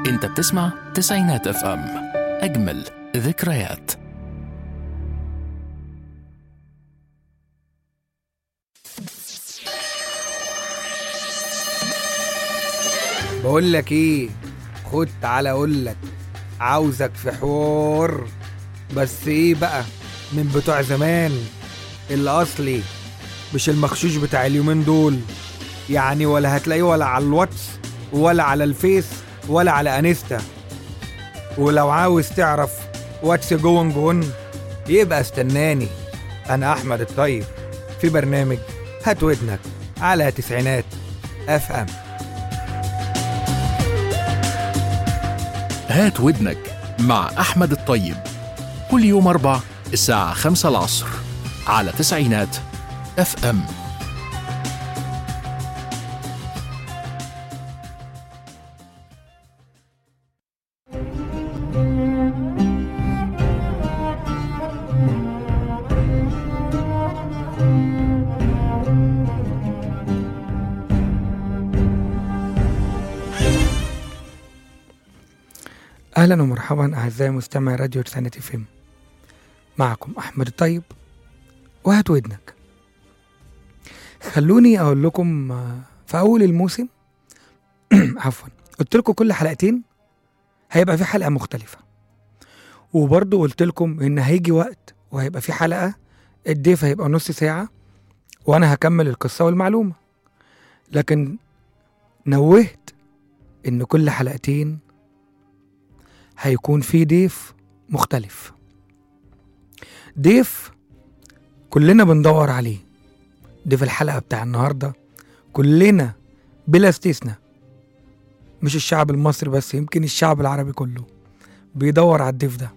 انت بتسمع تسعينات اف ام اجمل ذكريات بقول لك ايه خد تعالى اقول لك عاوزك في حوار بس ايه بقى من بتوع زمان الاصلي مش المخشوش بتاع اليومين دول يعني ولا هتلاقيه ولا على الواتس ولا على الفيس ولا على انستا ولو عاوز تعرف واتس جون جون يبقى استناني انا احمد الطيب في برنامج هات ودنك على تسعينات اف ام هات ودنك مع احمد الطيب كل يوم اربع الساعة خمسة العصر على تسعينات اف ام اهلا ومرحبا اعزائي مستمعي راديو تسعينة اف ام معكم احمد الطيب وهات ودنك خلوني اقول لكم آه، في اول الموسم عفوا قلت لكم كل حلقتين هيبقى في حلقه مختلفه وبرضه قلت لكم ان هيجي وقت وهيبقى في حلقه الضيف هيبقى نص ساعه وانا هكمل القصه والمعلومه لكن نوهت ان كل حلقتين هيكون في ضيف مختلف ضيف كلنا بندور عليه ضيف الحلقة بتاع النهاردة كلنا بلا استثناء مش الشعب المصري بس يمكن الشعب العربي كله بيدور على الضيف ده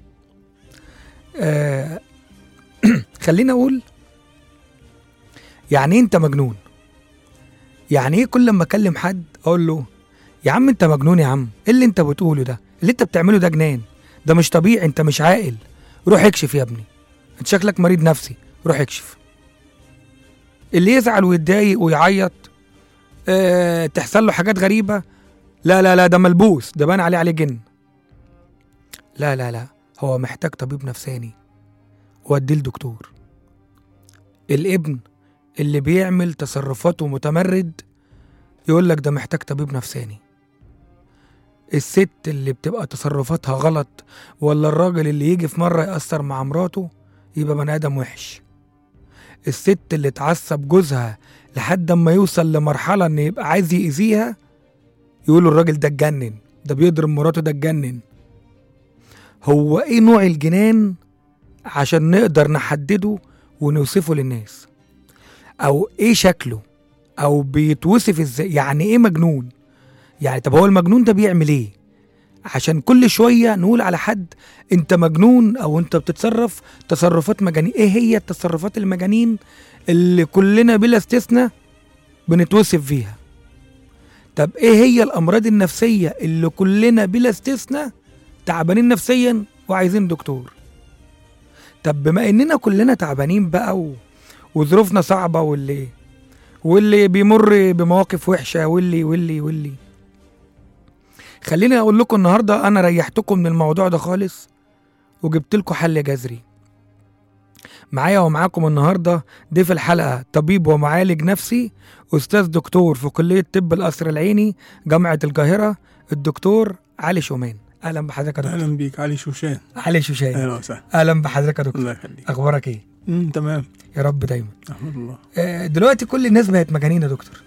آه خليني أقول يعني إيه انت مجنون يعني ايه كل لما اكلم حد اقول له يا عم انت مجنون يا عم ايه اللي انت بتقوله ده اللي انت بتعمله ده جنان ده مش طبيعي انت مش عاقل روح اكشف يا ابني انت شكلك مريض نفسي روح اكشف اللي يزعل ويتضايق ويعيط اه تحصل له حاجات غريبة لا لا لا ده ملبوس ده بان عليه عليه جن لا لا لا هو محتاج طبيب نفساني وديه لدكتور الابن اللي بيعمل تصرفاته متمرد يقول لك ده محتاج طبيب نفساني الست اللي بتبقى تصرفاتها غلط ولا الراجل اللي يجي في مرة يأثر مع مراته يبقى بني آدم وحش الست اللي تعصب جوزها لحد ما يوصل لمرحلة إن يبقى عايز يأذيها يقولوا الراجل ده اتجنن ده بيضرب مراته ده اتجنن هو ايه نوع الجنان عشان نقدر نحدده ونوصفه للناس او ايه شكله او بيتوصف ازاي يعني ايه مجنون يعني طب هو المجنون ده بيعمل ايه عشان كل شويه نقول على حد انت مجنون او انت بتتصرف تصرفات مجانين ايه هي التصرفات المجانين اللي كلنا بلا استثناء بنتوصف فيها طب ايه هي الامراض النفسيه اللي كلنا بلا استثناء تعبانين نفسيا وعايزين دكتور طب بما اننا كلنا تعبانين بقى و... وظروفنا صعبه واللي واللي بيمر بمواقف وحشه واللي واللي واللي خليني اقول لكم النهارده انا ريحتكم من الموضوع ده خالص وجبت لكم حل جذري معايا ومعاكم النهارده ضيف الحلقه طبيب ومعالج نفسي استاذ دكتور في كليه طب القصر العيني جامعه القاهره الدكتور علي شومان اهلا بحضرتك يا دكتور اهلا بيك علي شوشان علي شوشان اهلا وسهلا اهلا بحضرتك يا دكتور الله يخليك اخبارك ايه امم تمام يا رب دايما احمد الله آه، دلوقتي كل الناس بقت مجانين يا دكتور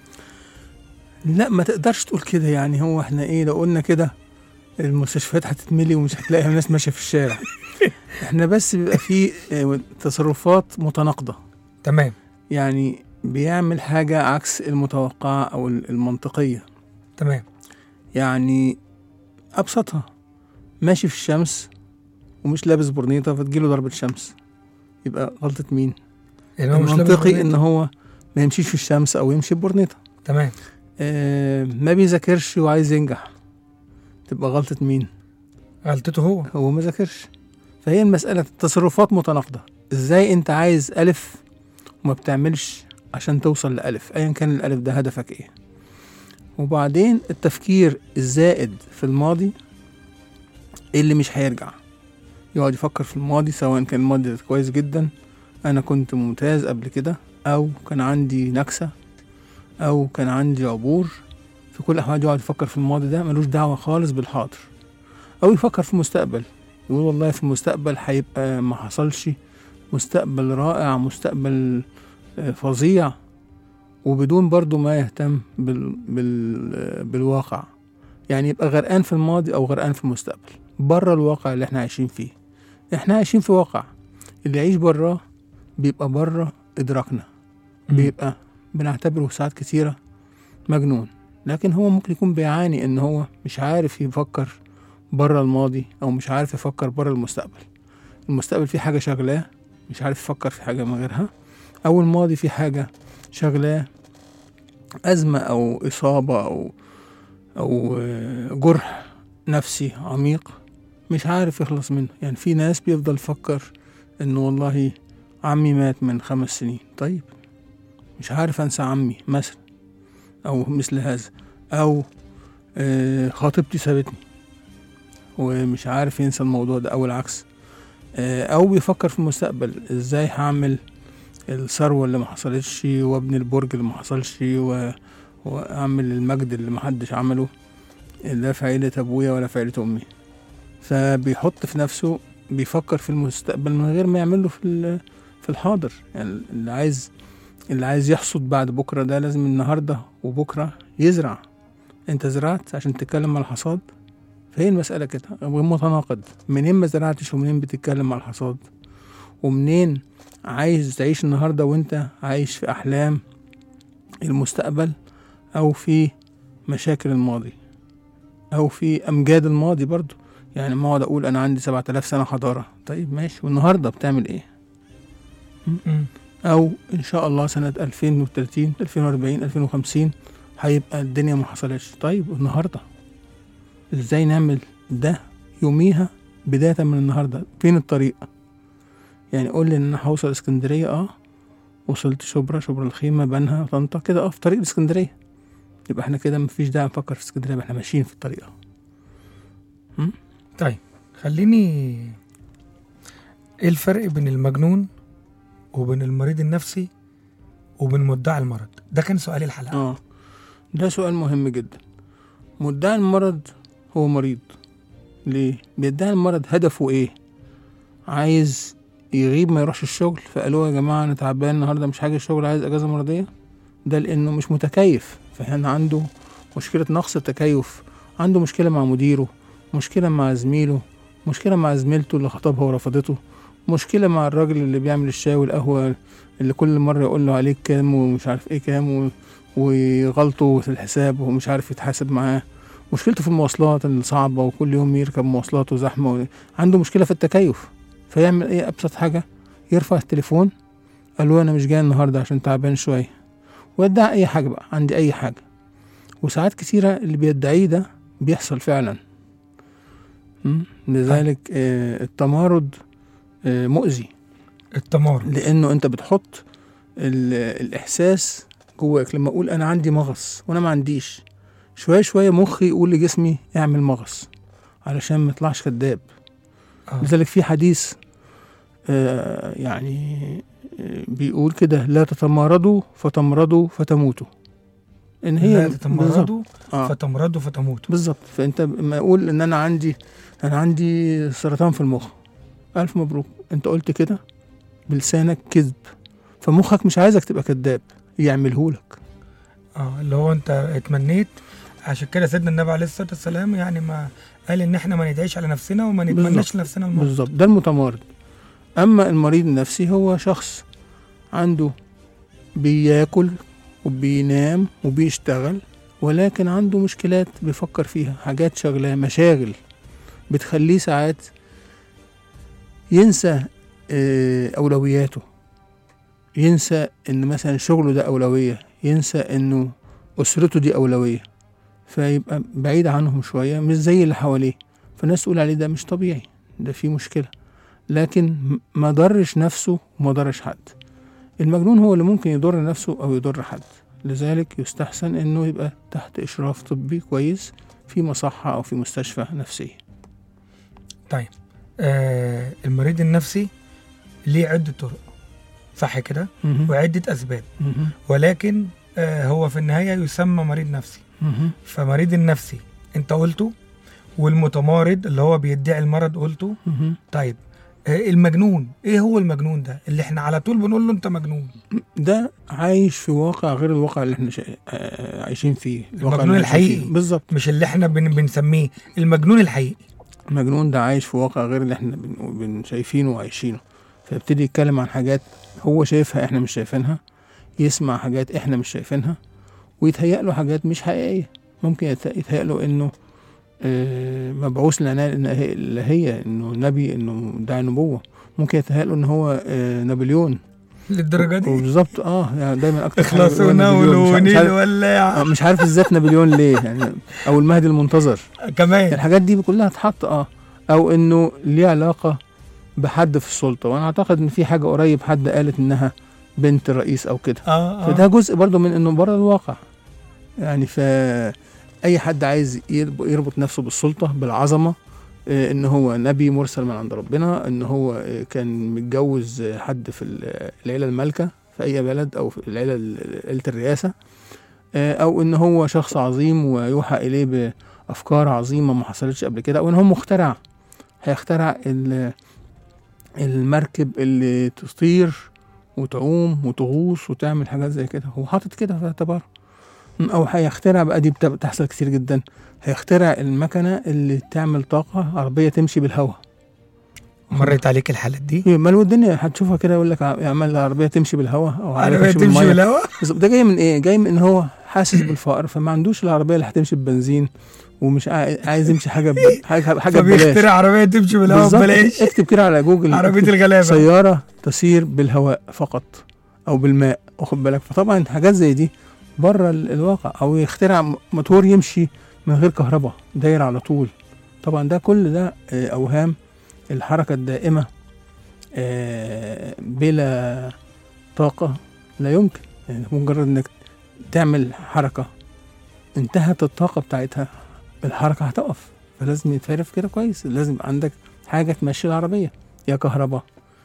لا ما تقدرش تقول كده يعني هو احنا ايه لو قلنا كده المستشفيات هتتملي ومش هتلاقي ناس ماشيه في الشارع احنا بس بيبقى في آه، تصرفات متناقضه تمام يعني بيعمل حاجه عكس المتوقعه او المنطقيه تمام يعني ابسطها ماشي في الشمس ومش لابس برنيطه فتجيله ضربه شمس يبقى غلطه مين يعني هو مش لابس المنطقي برنيطة. ان هو ما يمشيش في الشمس او يمشي ببرنيطه تمام آه، ما بيذاكرش وعايز ينجح تبقى غلطة مين؟ غلطته هو هو ما ذاكرش فهي المسألة تصرفات متناقضة ازاي انت عايز ألف وما بتعملش عشان توصل لألف أيا كان الألف ده هدفك ايه وبعدين التفكير الزائد في الماضي ايه اللي مش هيرجع يقعد يفكر في الماضي سواء كان الماضي ده كويس جدا انا كنت ممتاز قبل كده او كان عندي نكسة او كان عندي عبور في كل الاحوال يقعد يفكر في الماضي ده ملوش دعوة خالص بالحاضر او يفكر في المستقبل يقول والله في المستقبل هيبقى ما حصلش مستقبل رائع مستقبل آه، فظيع وبدون برضو ما يهتم بال... بال... آه، بالواقع يعني يبقى غرقان في الماضي او غرقان في المستقبل بره الواقع اللي احنا عايشين فيه احنا عايشين في واقع اللي يعيش براه بيبقى بره ادراكنا بيبقى بنعتبره ساعات كتيرة مجنون لكن هو ممكن يكون بيعاني ان هو مش عارف يفكر بره الماضي او مش عارف يفكر بره المستقبل المستقبل فيه حاجة شغلاه مش عارف يفكر في حاجة من غيرها او الماضي فيه حاجة شغلاه أزمة أو إصابة أو أو آه، جرح نفسي عميق مش عارف يخلص منه يعني في ناس بيفضل يفكر إنه والله عمي مات من خمس سنين طيب مش عارف أنسى عمي مثلا أو مثل هذا أو آه، خطيبتي سابتني ومش عارف ينسى الموضوع ده أو العكس آه، أو بيفكر في المستقبل إزاي هعمل الثروة اللي ما حصلتش وابني البرج اللي ما حصلش و... واعمل المجد اللي محدش عمله لا في عيلة ابويا ولا في عيلة امي فبيحط في نفسه بيفكر في المستقبل من غير ما يعمله في ال- في الحاضر يعني اللي عايز اللي عايز يحصد بعد بكرة ده لازم النهاردة وبكرة يزرع انت زرعت عشان تتكلم على الحصاد فهي المسألة كده متناقض منين ما زرعتش ومنين بتتكلم على الحصاد ومنين عايز تعيش النهارده وانت عايش في احلام المستقبل او في مشاكل الماضي او في امجاد الماضي برضو يعني ما اقعد اقول انا عندي 7000 سنه حضاره طيب ماشي والنهارده بتعمل ايه مم. او ان شاء الله سنه 2030 2040 2050 هيبقى الدنيا ما حصلتش طيب والنهارده ازاي نعمل ده يوميها بدايه من النهارده فين الطريق يعني قول لي ان انا هوصل اسكندريه اه وصلت شبرا شبرا الخيمه بنها طنطا كده اه في طريق اسكندريه يبقى احنا كده مفيش داعي نفكر في اسكندريه يبقى احنا ماشيين في الطريق أهو. طيب خليني ايه الفرق بين المجنون وبين المريض النفسي وبين مدعي المرض ده كان سؤال الحلقه اه ده سؤال مهم جدا مدعي المرض هو مريض ليه بيدعي المرض هدفه ايه عايز يغيب ما يروحش الشغل فقالوا يا جماعه انا تعبان النهارده مش هاجي الشغل عايز اجازه مرضيه ده لانه مش متكيف فهنا عنده مشكله نقص التكيف عنده مشكله مع مديره مشكله مع زميله مشكله مع زميلته اللي خطبها ورفضته مشكله مع الراجل اللي بيعمل الشاي والقهوه اللي كل مره يقول له عليك كام ومش عارف ايه كام و... وغلطه في الحساب ومش عارف يتحاسب معاه مشكلته في المواصلات الصعبة وكل يوم يركب مواصلات وزحمة و... عنده مشكلة في التكيف فيعمل ايه أبسط حاجة يرفع التليفون قال له أنا مش جاي النهاردة عشان تعبان شوية ويدعي أي حاجة بقى عندي أي حاجة وساعات كتيرة اللي بيدعيه ده بيحصل فعلا م? لذلك آه التمارض آه مؤذي التمارض لانه انت بتحط ال- الاحساس جواك لما اقول انا عندي مغص وانا ما عنديش شويه شويه مخي يقول لجسمي اعمل مغص علشان ما يطلعش كذاب آه. لذلك في حديث آه يعني آه بيقول كده لا تتمارضوا فتمرضوا فتموتوا ان هي لا بالظبط. تتمردوا آه. فتمردوا فتموتوا بالظبط فانت لما اقول ان انا عندي انا عندي سرطان في المخ الف مبروك انت قلت كده بلسانك كذب فمخك مش عايزك تبقى كذاب يعملهولك اه اللي هو انت اتمنيت عشان كده سيدنا النبي عليه الصلاه والسلام يعني ما قال ان احنا ما ندعيش على نفسنا وما نتمناش بالظبط. لنفسنا الموت بالظبط ده المتمارض اما المريض النفسي هو شخص عنده بياكل وبينام وبيشتغل ولكن عنده مشكلات بيفكر فيها حاجات شغلاه مشاغل بتخليه ساعات ينسى آه، أولوياته ينسى إن مثلا شغله ده أولوية ينسى إنه أسرته دي أولوية فيبقى بعيد عنهم شوية مش زي اللي حواليه فالناس تقول عليه ده مش طبيعي ده فيه مشكلة لكن م- ما ضرش نفسه وما ضرش حد المجنون هو اللي ممكن يضر نفسه أو يضر حد لذلك يستحسن إنه يبقى تحت إشراف طبي كويس في مصحة أو في مستشفى نفسية آه المريض النفسي ليه عده طرق صح كده مهم. وعده اسباب مهم. ولكن آه هو في النهايه يسمى مريض نفسي مهم. فمريض النفسي انت قلته والمتمارض اللي هو بيدعي المرض قلته مهم. طيب آه المجنون ايه هو المجنون ده اللي احنا على طول بنقول له انت مجنون ده عايش في واقع غير الواقع اللي احنا شا... آه، عايشين فيه الواقع المجنون اللي عايشين الحقيقي. فيه. بالظبط مش اللي احنا بن بنسميه المجنون الحقيقي المجنون ده عايش في واقع غير اللي احنا بن... بن شايفينه وعايشينه فيبتدي يتكلم عن حاجات هو شايفها احنا مش شايفينها يسمع حاجات احنا مش شايفينها ويتهيأ له حاجات مش حقيقية ممكن يت- يتهيأ له انه آه، مبعوث لنا إن هي- اللي هي انه نبي انه داعي نبوة ممكن يتهيأ له ان هو آه، نابليون للدرجه دي وبالظبط اه يعني دايما اكتر حاجة اخلصوا بيقولها نابليون. مش عارف- مش ناولوني عارف- الولاعه آه، مش عارف بالذات نابليون ليه يعني او المهدي المنتظر كمان الحاجات دي كلها تحط اه او انه ليه علاقه بحد في السلطه وانا اعتقد ان في حاجه قريب حد قالت انها بنت الرئيس او كده اه فده اه جزء برضو من انه بره الواقع يعني ف اي حد عايز يرب- يربط نفسه بالسلطه بالعظمه آه، ان هو نبي مرسل من عند ربنا ان هو آه، كان متجوز آه، حد في ال- العيله المالكه في اي بلد او في العيله ال- عيله الرئاسه آه، او ان هو شخص عظيم ويوحى اليه بافكار عظيمه ما حصلتش قبل كده او ان هو مخترع هيخترع ال- المركب اللي تطير وتعوم وتغوص وتعمل حاجات زي كده هو حاطط كده في اعتباره او هيخترع بقى دي بت- بتحصل كتير جدا هيخترع المكنه اللي تعمل طاقه عربيه تمشي بالهواء مريت عليك الحالات دي ما لو الدنيا هتشوفها كده يقول لك يعمل عربيه تمشي بالهواء او عربيه عربية تمشي تمشي بالميه بالهواء بالظبط. ده جاي من ايه؟ جاي من ان هو حاسس بالفقر فما عندوش العربيه اللي هتمشي ببنزين ومش عاي- عايز يمشي حاجه ب... حاجه حاجه ببلاش فبيخترع عربيه تمشي بالهواء بالظبط. ببلاش اكتب كده على جوجل عربيه اكتب الغلابه سياره تسير بالهواء فقط او بالماء واخد بالك فطبعا حاجات زي دي بره ال- الواقع او يخترع م- موتور يمشي من غير كهرباء داير على طول طبعا ده كل ده آه، اوهام الحركه الدائمه آه، بلا طاقه لا يمكن يعني مجرد انك تعمل حركه انتهت الطاقه بتاعتها الحركه هتقف فلازم يتعرف كده كويس لازم عندك حاجه تمشي العربيه يا كهرباء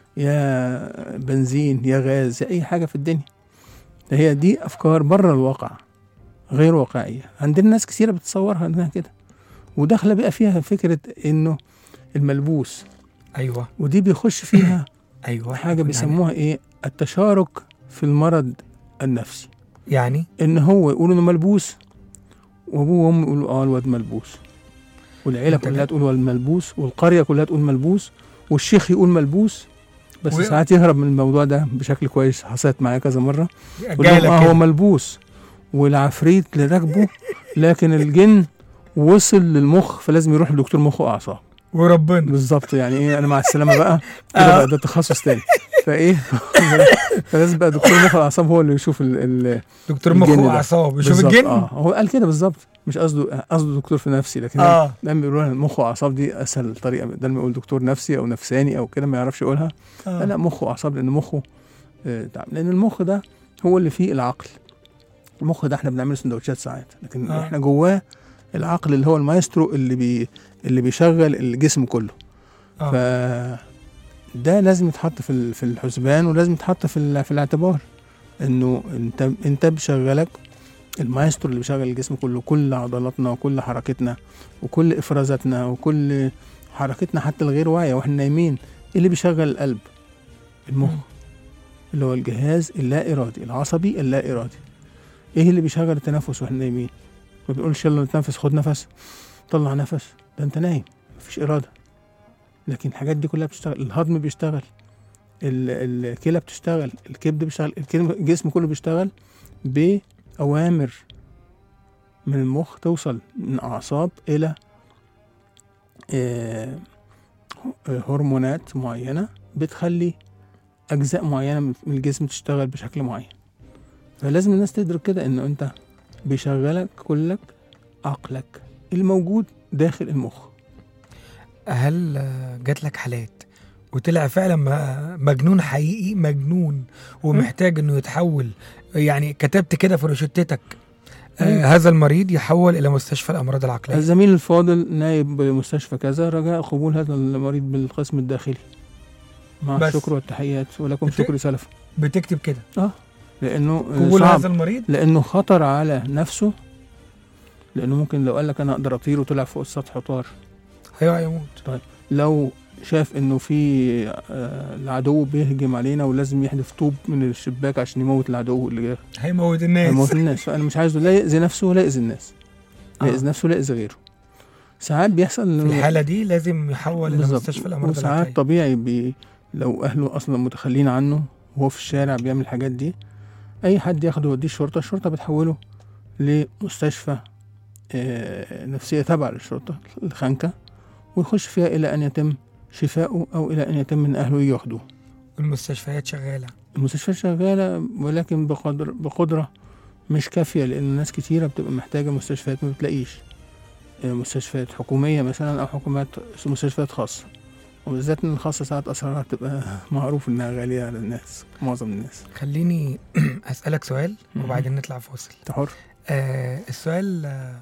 يا بنزين يا غاز يا اي حاجه في الدنيا هي دي افكار بره الواقع غير واقعيه عندنا ناس كثيره بتصورها انها كده وداخله بقى فيها فكره انه الملبوس ايوه ودي بيخش فيها ايوه حاجه بيسموها ايه التشارك في المرض النفسي يعني ان هو يقول انه ملبوس وابوه وامه يقولوا اه الواد ملبوس والعيله أنت كلها كده- تقول الواد ملبوس والقريه كلها تقول ملبوس والشيخ يقول ملبوس بس و- ساعات يهرب من الموضوع ده بشكل كويس حصلت معايا كذا مره يقول جاي لهم اه لك هو كده. ملبوس والعفريت اللي راكبه لكن الجن وصل للمخ فلازم يروح لدكتور مخ واعصاب وربنا بالظبط يعني ايه انا مع السلامه بقى كده آه. بقى ده تخصص تاني فايه فلازم بقى دكتور مخ واعصاب هو اللي يشوف ال ال دكتور مخ الجن ده. واعصاب يشوف بالظبط، الجن اه هو قال كده بالظبط مش قصده قصده دكتور في نفسي لكن اه دايما بيقولوا لنا مخ واعصاب دي اسهل طريقه ده لما يقول دكتور نفسي او نفساني او كده ما يعرفش يقولها آه. لا لا مخ واعصاب لان مخه آه، تعب. لان المخ ده هو اللي فيه العقل المخ ده احنا بنعمله سندوتشات ساعات لكن آه. آه. احنا جواه العقل اللي هو المايسترو اللي بي اللي بيشغل الجسم كله آه. ف ده لازم يتحط في ال- في الحسبان ولازم يتحط في ال- في الاعتبار انه انت انت بشغلك المايسترو اللي بيشغل الجسم كله كل عضلاتنا وكل حركتنا وكل افرازاتنا وكل حركتنا حتى الغير واعيه واحنا نايمين إيه اللي بيشغل القلب المخ مم. اللي هو الجهاز اللا ارادي العصبي اللا ارادي ايه اللي بيشغل التنفس واحنا نايمين ما بنقولش يلا نتنفس خد نفس طلع نفس ده انت نايم مفيش اراده لكن الحاجات دي كلها بتشتغل الهضم بيشتغل ال- الكلى بتشتغل الكبد بيشتغل الكلى- الجسم كله بيشتغل بأوامر من المخ توصل من أعصاب إلى آه، هرمونات معينة بتخلي أجزاء معينة من الجسم تشتغل بشكل معين فلازم الناس تدرك كده إنه أنت بيشغلك كلك عقلك الموجود داخل المخ هل آه، جات لك حالات وطلع فعلا م- مجنون حقيقي مجنون ومحتاج انه يتحول يعني كتبت كده في روشتتك آه هذا المريض يحول الى مستشفى الامراض العقليه الزميل الفاضل نائب بمستشفى كذا رجاء قبول هذا المريض بالقسم الداخلي مع بس. الشكر والتحيات ولكم بت- شكر سلف بتكتب كده لانه قبول صعب هذا المريض لانه خطر على نفسه لانه ممكن لو قال لك انا اقدر اطير وطلع فوق السطح وطار هيقع يموت لو شاف انه في آه، العدو بيهجم علينا ولازم يحدف طوب من الشباك عشان يموت العدو اللي جاي هيموت الناس يموت الناس فانا مش عايزه لا يأذي نفسه ولا يأذي الناس لا آه. يأذي نفسه ولا يأذي غيره ساعات بيحصل في إنه- الحاله دي لازم يحول الى بالظبط. مستشفى الامراض وساعات العقليه طبيعي بي لو اهله اصلا متخلين عنه وهو في الشارع بيعمل الحاجات دي اي حد ياخده يوديه الشرطه الشرطه بتحوله لمستشفى آه، نفسيه تابعه للشرطه الخانكه ويخش فيها الى ان يتم شفاؤه او الى ان يتم ان اهله ياخدوه المستشفيات شغاله المستشفيات شغاله ولكن بقدر بقدره مش كافيه لان ناس كتيره بتبقى محتاجه مستشفيات ما بتلاقيش آه، مستشفيات حكوميه مثلا او حكومات مستشفيات خاصه وبالذات ان الخاصه ساعات اسعارها بتبقى معروف انها غاليه على الناس معظم الناس خليني اسالك سؤال مهم. وبعدين نطلع فاصل انت حر آه السؤال آه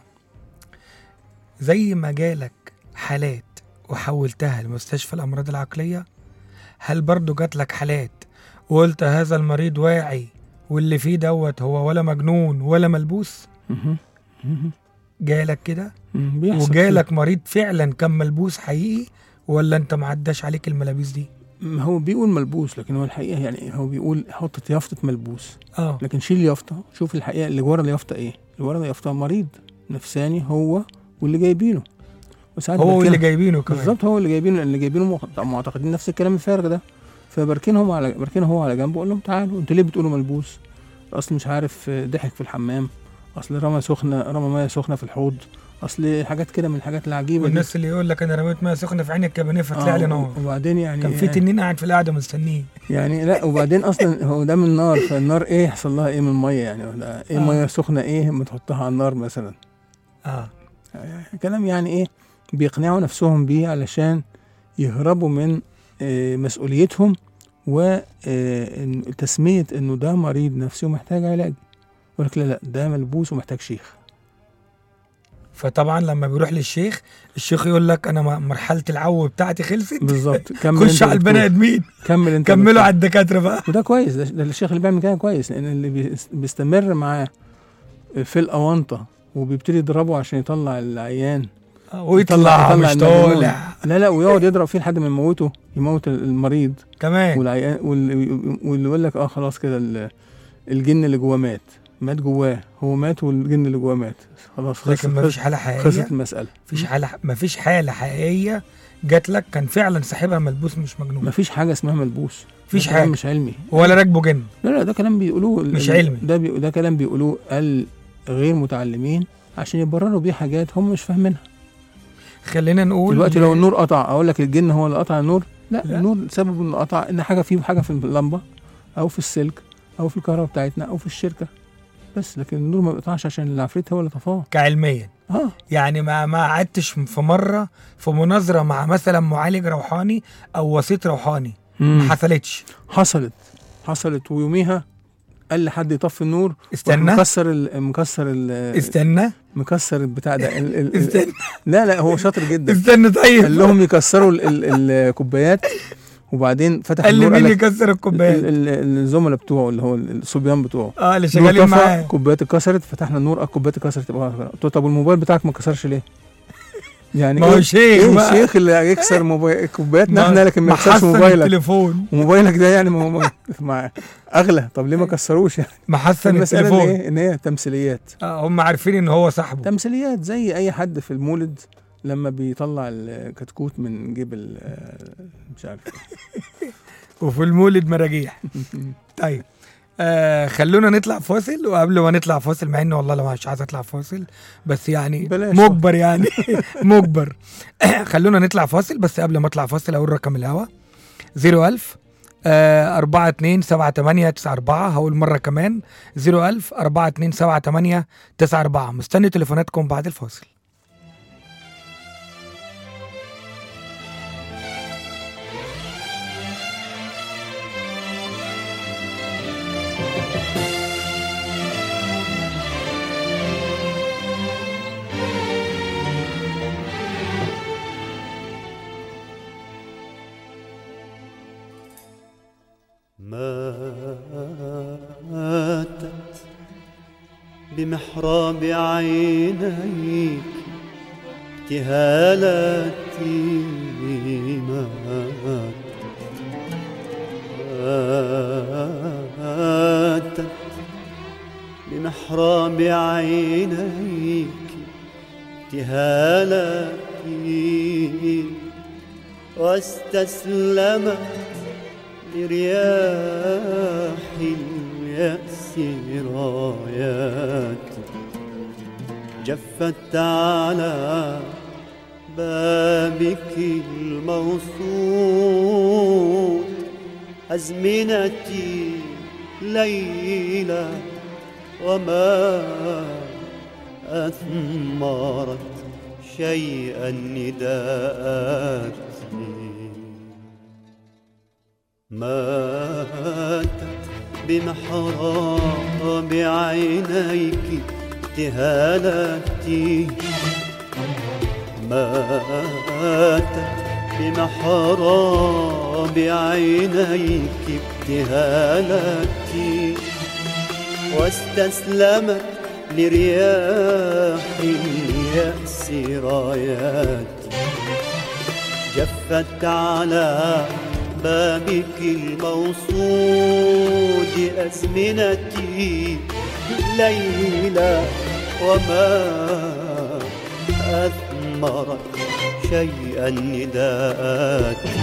زي ما جالك حالات وحولتها لمستشفى الأمراض العقلية هل برضو جات لك حالات وقلت هذا المريض واعي واللي فيه دوت هو ولا مجنون ولا ملبوس مهم. مهم. جالك كده مم. بيحصل وجالك مريض فعلا كان ملبوس حقيقي ولا انت معداش عليك الملابيس دي ما هو بيقول ملبوس لكن هو الحقيقه يعني هو بيقول حط يافطه ملبوس اه لكن شيل يافطه شوف الحقيقه اللي ورا اليافطه ايه اللي ورا اليافطه مريض نفساني هو واللي جايبينه وساعات هو بركنها- اللي جايبينه كمان بالظبط هو اللي جايبينه لان اللي جايبينه مع- معتقدين نفس الكلام الفارغ ده فبركنهم على بركنه هو على جنب واقول لهم تعالوا انتوا ليه بتقولوا ملبوس اصل مش عارف آه، ضحك في الحمام اصل رمى سخنه رمى ميه سخنه في الحوض اصل حاجات كده من الحاجات العجيبه دي. والناس اللي يقول لك انا رميت ميه سخنه في عين الكابينيه فطلع لي آه، نار وبعدين يعني كان في تنين قاعد في القعده مستنيه يعني لا وبعدين اصلا هو ده من نار فالنار ايه يحصل لها ايه من الميه يعني ولا ايه آه. ميه سخنه ايه ما تحطها على النار مثلا اه يعني كلام يعني ايه بيقنعوا نفسهم بيه علشان يهربوا من آه، مسؤوليتهم وتسمية انه ده مريض نفسي ومحتاج علاج يقول لك لا لا ده ملبوس ومحتاج شيخ فطبعا لما بيروح للشيخ الشيخ يقول لك انا م- مرحله العو بتاعتي خلصت بالظبط كمل خش انت على دكتور. البني ادمين كمل انت كملوا دكتور. على الدكاتره بقى وده كويس ده, ده الشيخ اللي بيعمل كده كويس لان اللي بيس- بيستمر معاه في الاونطه وبيبتدي يضربه عشان يطلع العيان ويطلع يطلع مش المجنون. طالع لا لا ويقعد يضرب فيه لحد ما يموته يموت المريض كمان والعيان واللي واللي يقول لك اه خلاص كده ال- الجن اللي جواه مات مات جواه هو مات والجن اللي جواه مات خلاص خلصت لكن ما فيش خلصت- حاله خلصت حقيقيه المسألة مفيش حاله مفيش حاله حقيقيه جات لك كان فعلا صاحبها ملبوس مش مجنون ما فيش حاجة اسمها ملبوس مفيش ده كلام حاجة. مش علمي ولا راكبه جن لا لا ده كلام بيقولوه ال- مش ال- علمي. ده بي... ده كلام بيقولوه الغير متعلمين عشان يبرروا بيه حاجات هم مش فاهمينها خلينا نقول دلوقتي لو النور قطع اقول لك الجن هو اللي قطع النور لا, لا. لا. النور سبب انه قطع ان حاجه فيه حاجه في اللمبه او في السلك او في الكهرباء بتاعتنا او في الشركه بس لكن النور ما بيقطعش عشان العفريت هو اللي طفاه كعلميا اه يعني ما ما قعدتش في مره في مناظره مع مثلا معالج روحاني او وسيط روحاني ما مم. حصلتش حصلت حصلت ويوميها قال لحد يطفي النور وراح استنى مكسر ال مكسر ال استنى مكسر البتاع ده ال ال استنى لا لا هو شاطر جدا استنى قال طيب لهم يكسروا ال- ال- الكوبايات وبعدين فتح قال لي النور مين قال لك يكسر ال- الكوبايه ال- الزملاء بتوعه اللي هو الصبيان بتوعه اه اللي النور شغالين طفى معاه الكوبايات اتكسرت فتحنا النور اه الكوبايات اتكسرت يبقى قلت له طب والموبايل بتاعك ما اتكسرش ليه؟ يعني ما هو ايه شيخ ايه بقى الشيخ اللي يكسر موبايل كوباياتنا ما- احنا لكن ما يكسرش محسن موبايلك التليفون وموبايلك ده يعني ما هو مع اغلى طب ليه ما كسروش يعني محسن المساله التليفون ان ايه ان هي تمثيليات آه هم عارفين ان هو صاحبه تمثيليات زي اي حد في المولد لما بيطلع الكتكوت من جيب ال- مش عارف وفي المولد مراجيح طيب آه خلونا نطلع فاصل وقبل ما نطلع فاصل مع انه والله لو مش عايز اطلع فاصل بس يعني بلاش. مجبر يعني مجبر خلونا نطلع فاصل بس قبل ما اطلع فاصل اقول رقم الهوا 01000 آه 4 2 7 8 9 4 هقول مره كمان 01000 4 2 7 8 9 4 مستني تليفوناتكم بعد الفاصل بمحراب عينيك ابتهالاتي مات ماتت بمحراب عينيك ابتهالاتي واستسلمت لرياح اليأس راياتي جفت على بابك الموصول أزمنتي ليلة وما أثمرت شيئا نداءاتي ماتت بمحراب عينيك ابتهالاتي ماتت بمحراب عينيك ابتهالاتي واستسلمت لرياح اليأس راياتي جفت على بابك الموصود أزمنتي ليلى وما أثمرت شيئا نداءاتي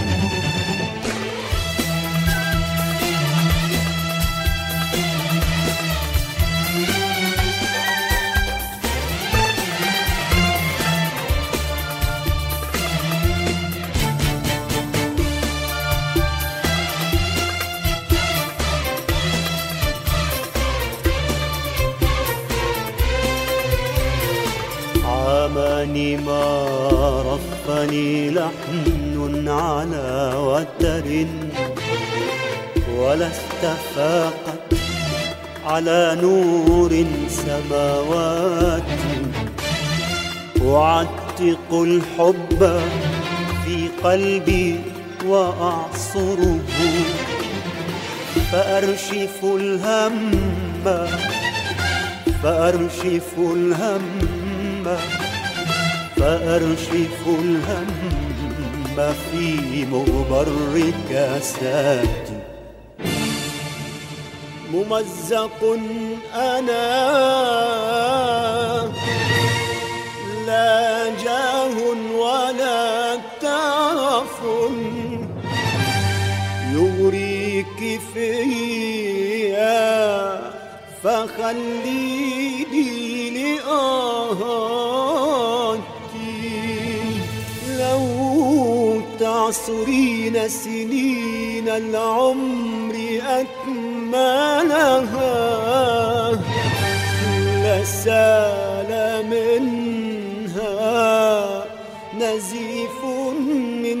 عامني ما رفني لحن على وتر ولا استفاقت على نور سماوات أعتق الحب في قلبي وأعصره فأرشف الهم فأرشف الهم فأرشف الهم في مغبر كاساتي ممزق أنا لا جاه ولا ترف يغريك فيا فخليني لآهاتي لو تعصرين سنين العمر أكملها لسال منها نزيف من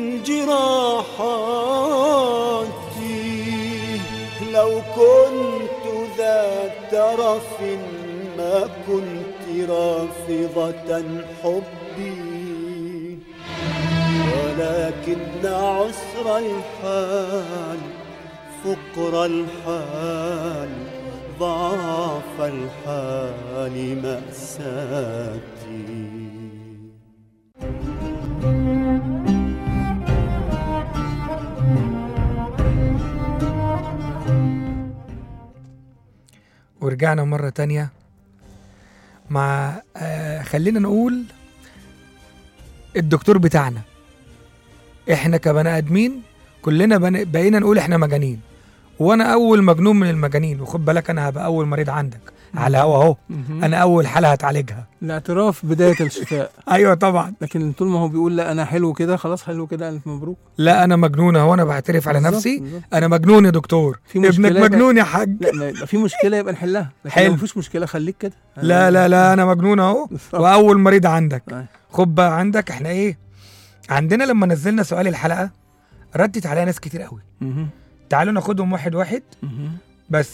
جراحاتي لو كنت ذا ترف ما كنت رافضة حبي ولكن عسر الحال فقر الحال ضعف الحال مأساتي ورجعنا مرة تانية مع آه خلينا نقول الدكتور بتاعنا احنا كبني ادمين كلنا بن- بقينا نقول احنا مجانين وانا اول مجنون من المجانين وخد بالك انا هبقى اول مريض عندك على هوا اهو مهم. انا اول حالة هتعالجها الاعتراف بداية الشفاء ايوه طبعا لكن طول ما هو بيقول لا انا حلو كده خلاص حلو كده الف مبروك لا انا مجنون اهو انا بعترف على بالظبط، نفسي بالظبط. انا مجنون يا دكتور في مشكلة ابنك يبقى- مجنون يا حاج لا ما يبقى في مشكله يبقى نحلها لكن حلو. لو مفيش مشكله خليك كده لا لا لا انا مجنون اهو بالظبط. واول مريض عندك أيوة. خد بقى عندك احنا ايه عندنا لما نزلنا سؤال الحلقه ردت عليها ناس كتير قوي مهم. تعالوا ناخدهم واحد واحد مهم. بس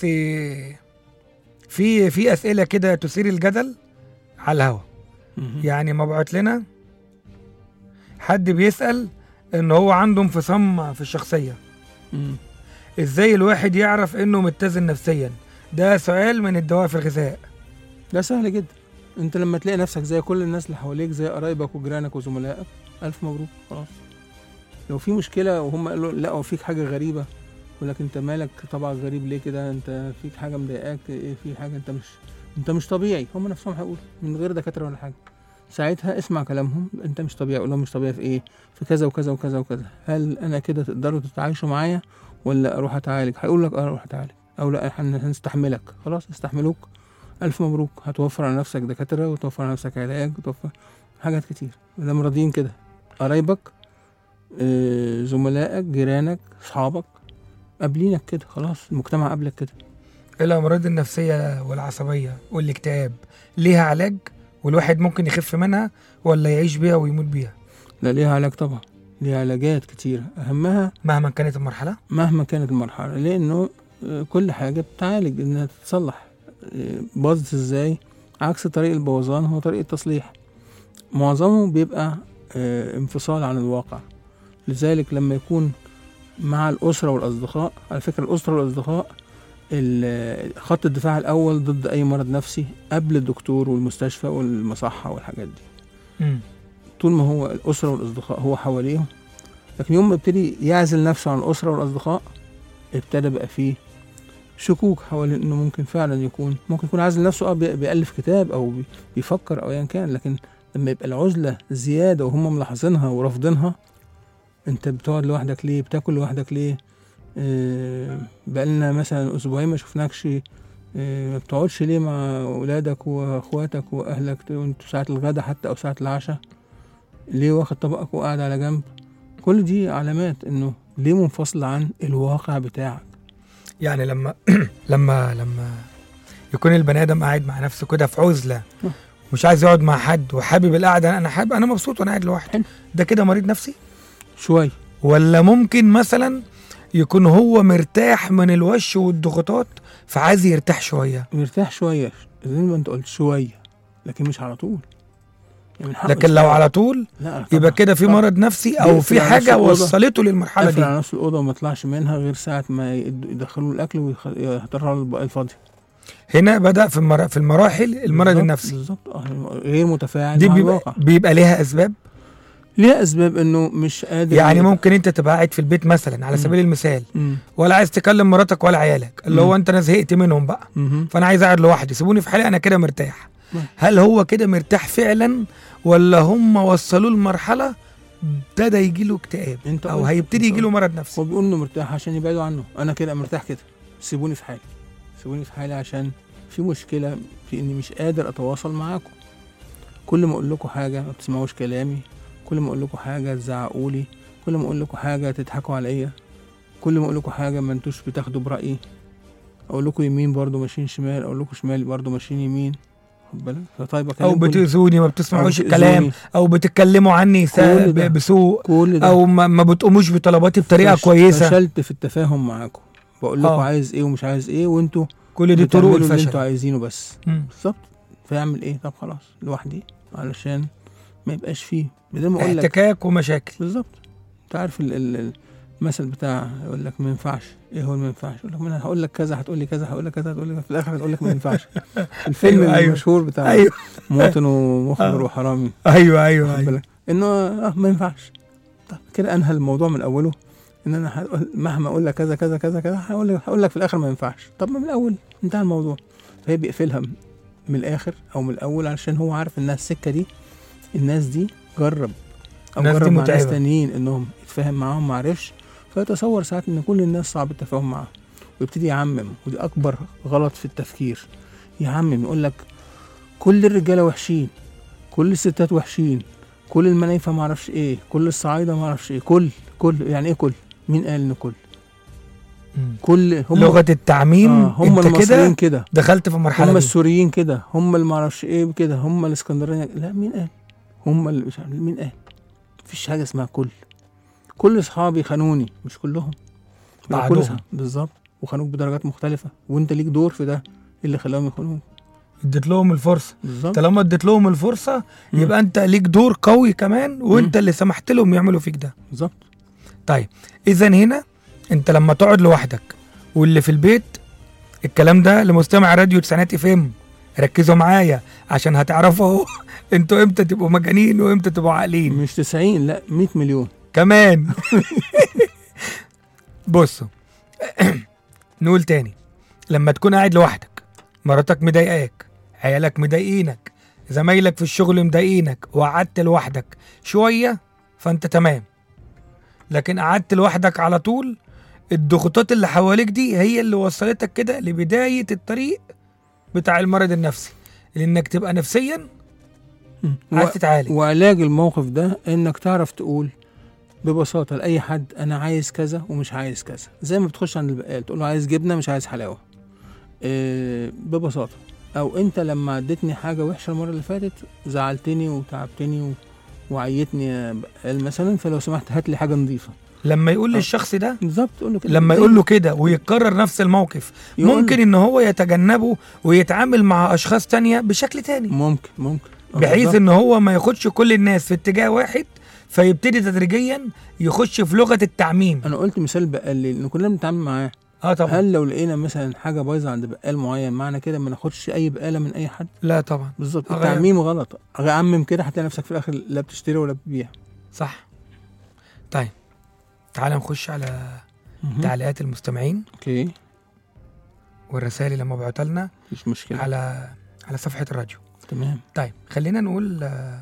في في اسئله كده تثير الجدل على الهوا مهم. يعني مبعوت لنا حد بيسال ان هو عنده انفصام في الشخصيه مهم. ازاي الواحد يعرف انه متزن نفسيا ده سؤال من الدواء في الغذاء ده سهل جدا انت لما تلاقي نفسك زي كل الناس اللي حواليك زي قرايبك وجيرانك وزملائك الف مبروك خلاص لو في مشكله وهم قالوا لا هو فيك حاجه غريبه يقول لك انت مالك طبعك غريب ليه كده انت فيك حاجه مضايقاك ايه في حاجه انت مش انت مش طبيعي هم نفسهم هيقولوا من غير دكاتره ولا حاجه ساعتها اسمع كلامهم انت مش طبيعي قول لهم مش طبيعي في ايه في كذا وكذا وكذا وكذا هل انا كده تقدروا تتعايشوا معايا ولا اروح اتعالج هيقول لك اه اروح اتعالج او لا هن- هنستحملك خلاص استحملوك الف مبروك هتوفر على نفسك دكاتره وتوفر على نفسك علاج وتوفر حاجات كتير مادام راضيين كده قرايبك آه، زملائك جيرانك اصحابك قابلينك كده خلاص المجتمع قابلك كده الامراض النفسيه والعصبيه والاكتئاب ليها علاج والواحد ممكن يخف منها ولا يعيش بيها ويموت بيها لا ليها علاج طبعا ليها علاجات كتيرة أهمها مهما كانت المرحله مهما كانت المرحلة لأنه آه، كل حاجة بتعالج إنها تتصلح آه، باظت إزاي عكس طريق البوظان هو طريق التصليح معظمه بيبقى آه، انفصال عن الواقع لذلك لما يكون مع الأسرة والأصدقاء على فكرة الأسرة والأصدقاء ال- خط الدفاع الأول ضد أي مرض نفسي قبل الدكتور والمستشفى والمصحة والحاجات دي مم. طول ما هو الأسرة والأصدقاء هو حواليهم لكن يوم ما ابتدي يعزل نفسه عن الأسرة والأصدقاء ابتدى بقى فيه شكوك حوالين إنه ممكن فعلا يكون ممكن يكون عازل نفسه اه بي- بيألف كتاب أو بي- بيفكر أو أيا كان لكن لما يبقى العزلة زيادة وهم ملاحظينها ورافضينها أنت بتقعد لوحدك ليه بتاكل لوحدك ليه آه بقالنا مثلا أسبوعين ما شفناكش آه، ما بتقعدش ليه مع أولادك وأخواتك وأهلك وأنتوا ساعة الغدا حتى أو ساعة العشاء ليه واخد طبقك وقاعد على جنب كل دي علامات انه ليه منفصل عن الواقع بتاعك يعني لما لما لما يكون البني ادم قاعد مع نفسه كده في عزله آه. مش عايز يقعد مع حد وحابب القعده انا حابب انا مبسوط وانا قاعد لوحدي حلو. ده كده مريض نفسي شوية ولا ممكن مثلا يكون هو مرتاح من الوش والضغوطات فعايز يرتاح شويه مرتاح شوية زي ما انت قلت شوية لكن مش على طول يعني من حقه لكن لو يستوعب. على طول لا يبقى كده في طبعاً. مرض نفسي او يقفل في على نفسه حاجه الأوضة. وصلته للمرحله قافل دي على نفسه الأوضة وما يطلعش منها غير ساعة ما يد- يدخلوا الأكل ويحضرها له البقى الفاضي هنا بدا في المرا... في المراحل المرض بالظبط- النفسي بالظبط آه، غير متفاعل دي مع بيبقى, الواقع بيبقى ليها اسباب ليها أسباب إنه مش قادر يعني ي- ممكن انت تبقى قاعد في البيت مثلا على مم. سبيل المثال مم. ولا عايز تكلم مراتك ولا عيالك اللي مم. هو انت انا زهقت منهم بقى مهم. فانا عايز اقعد لوحدي سيبوني في حالي انا كده مرتاح مم. هل هو كده مرتاح فعلا ولا هم وصلوه لمرحله ابتدى يجي له اكتئاب انت او قلت- هيبتدي انت يجي له مرض نفسي هو بيقول انه مرتاح عشان يبعدوا عنه انا كده مرتاح كده سيبوني في حالي سيبوني في حالي عشان في مشكله في اني مش قادر اتواصل معاكم كل ما اقول لكم حاجه ما بتسمعوش كلامي كل ما اقول لكم حاجه تزعقوا لي كل ما اقول لكم حاجه تضحكوا عليا كل ما اقول لكم حاجه ما انتوش بتاخدوا برايي اقول لكم يمين برضو ماشيين شمال اقول لكم شمال برضو ماشيين يمين خد بالك فطيب او أكلمكم- بتؤذوني ما أو بتسمعوش بتأذوني. الكلام او بتتكلموا عني سا- كل ده. ب- بسوء كل ده او ما, ما بتقوموش بطلباتي بطريقه فش- كويسه فشلت في التفاهم معاكم بقول لكم آه. عايز ايه ومش عايز ايه وانتوا كل دي طرق بتعملوا اللي انتوا الفشل عايزينه بس مم. بالظبط فيعمل ايه طب خلاص لوحدي علشان ما يبقاش فيه بدل ما اقول لك احتكاك ومشاكل بالظبط انت عارف ال- ال- المثل بتاع يقول لك ما ينفعش ايه هو اللي ما ينفعش يقول لك ما انا هقول لك كذا هتقول لي كذا هقول لك كذا هتقول لي كذا في الاخر هتقول لك ما ينفعش الفيلم أيوة، أيوة. المشهور بتاع ايوه مواطن ومخبر آه. وحرامي ايوه ايوه, واخد أيوة. بالك انه اه ما ينفعش طب كده انهى الموضوع من اوله ان انا هقول مهما اقول لك كذا كذا كذا كذا هقول لك هقول لك في الاخر ما ينفعش طب ما من الاول انتهى الموضوع فهي بيقفلها من الاخر او من الاول علشان هو عارف انها السكه دي الناس دي جرب او الناس دي جرب مع ناس متعبة. تانيين انهم يتفاهم معاهم ما عرفش فيتصور ساعات ان كل الناس صعب التفاهم معاهم ويبتدي يعمم ودي اكبر غلط في التفكير يعمم يقول لك كل الرجاله وحشين كل الستات وحشين كل المنايفه ما اعرفش ايه كل الصعايده ما اعرفش ايه كل كل يعني ايه كل مين قال ان كل مم. كل هم لغه التعميم آه هم انت المصريين كده كده دخلت في المرحله هم دي السوريين كده هم اللي ما اعرفش ايه كده هم الاسكندرانيه لا مين قال هم اللي مش عارف مين قال مفيش حاجه اسمها كل كل اصحابي خانوني مش كلهم يبقى كل بعضهم. أصحاب- بالظبط وخانوك بدرجات مختلفه وانت ليك دور في ده إيه اللي خلاهم يخونوك اديت لهم الفرصه بالظبط طالما اديت لهم الفرصه مم. يبقى انت ليك دور قوي كمان وانت اللي سمحت لهم يعملوا فيك ده بالظبط طيب اذا هنا انت لما تقعد لوحدك واللي في البيت الكلام ده لمستمع راديو تسعينات اف ام ركزوا معايا عشان هتعرفوا انتوا امتى تبقوا مجانين وامتى تبقوا عاقلين مش 90 لا 100 مليون كمان بصوا نقول تاني لما تكون قاعد لوحدك مراتك مضايقاك عيالك مضايقينك زمايلك في الشغل مضايقينك وقعدت لوحدك شوية فانت تمام لكن قعدت لوحدك على طول الضغوطات اللي حواليك دي هي اللي وصلتك كده لبداية الطريق بتاع المرض النفسي لانك تبقى نفسيا عايز تتعالج وعلاج الموقف ده انك تعرف تقول ببساطه لاي حد انا عايز كذا ومش عايز كذا زي ما بتخش عند البقال تقول له عايز جبنه مش عايز حلاوه إيه ببساطه او انت لما اديتني حاجه وحشه المره اللي فاتت زعلتني وتعبتني و... وعيتني يا بقال مثلا فلو سمحت هات لي حاجه نظيفه لما يقول آه. للشخص ده بالظبط تقول له كده لما يقول له كده ويتكرر نفس الموقف يقول- ممكن ان هو يتجنبه ويتعامل مع اشخاص تانية بشكل تاني ممكن ممكن آه، بحيث بالظبط. ان هو ما ياخدش كل الناس في اتجاه واحد فيبتدي تدريجيا يخش في لغه التعميم انا قلت مثال بقال ليه لان كلنا بنتعامل معاه اه طبعا هل لو لقينا مثلا حاجه بايظه عند بقال معين معنى كده ما ناخدش اي بقاله من اي حد لا طبعا بالظبط أغير. التعميم غلط اعمم كده هتلاقي نفسك في الاخر لا بتشتري ولا بتبيع صح طيب تعال نخش على تعليقات المستمعين اوكي والرسائل اللي مبعوثه لنا مش مشكله على على صفحه الراديو تمام طيب خلينا نقول آه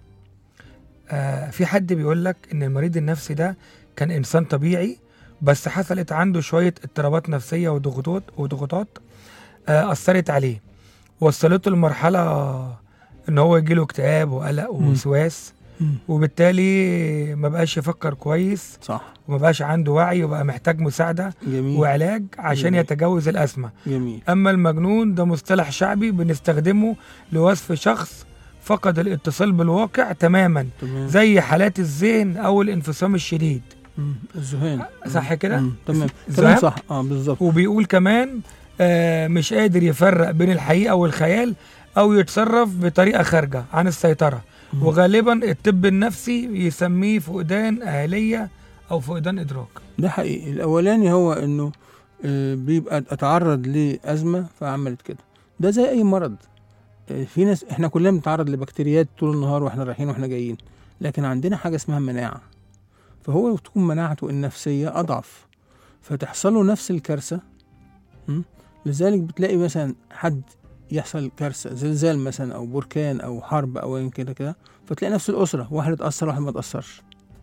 آه في حد بيقول لك ان المريض النفسي ده كان انسان طبيعي بس حصلت عنده شويه اضطرابات نفسيه وضغوطات وضغوطات آه اثرت عليه وصلته لمرحله ان هو يجيله اكتئاب وقلق مم. ووسواس وبالتالي ما بقاش يفكر كويس صح وما بقاش عنده وعي وبقى محتاج مساعده جميل وعلاج عشان جميل. يتجاوز الازمه جميل أما المجنون ده مصطلح شعبي بنستخدمه لوصف شخص فقد الاتصال بالواقع تماما تمام زي حالات الذهن أو الانفصام الشديد مم. الذهان صح كده؟ مم. تمام الذهان؟ تمام صح اه بالظبط وبيقول كمان آه مش قادر يفرق بين الحقيقة والخيال أو يتصرف بطريقة خارجة عن السيطرة مم. وغالبا الطب النفسي يسميه فقدان آلية أو فقدان إدراك ده حقيقي الاولاني هو انه آه، بيبقى اتعرض لازمه فعملت كده ده زي اي مرض آه، في ناس احنا كلنا بنتعرض لبكتيريات طول النهار واحنا رايحين واحنا جايين لكن عندنا حاجه اسمها مناعه فهو تكون مناعته النفسيه اضعف فتحصل له نفس الكارثه م? لذلك بتلاقي مثلا حد يحصل كارثه زلزال مثلا او بركان او حرب او ايا كده كده فتلاقي نفس الاسره واحد اتاثر واحد ما اتاثرش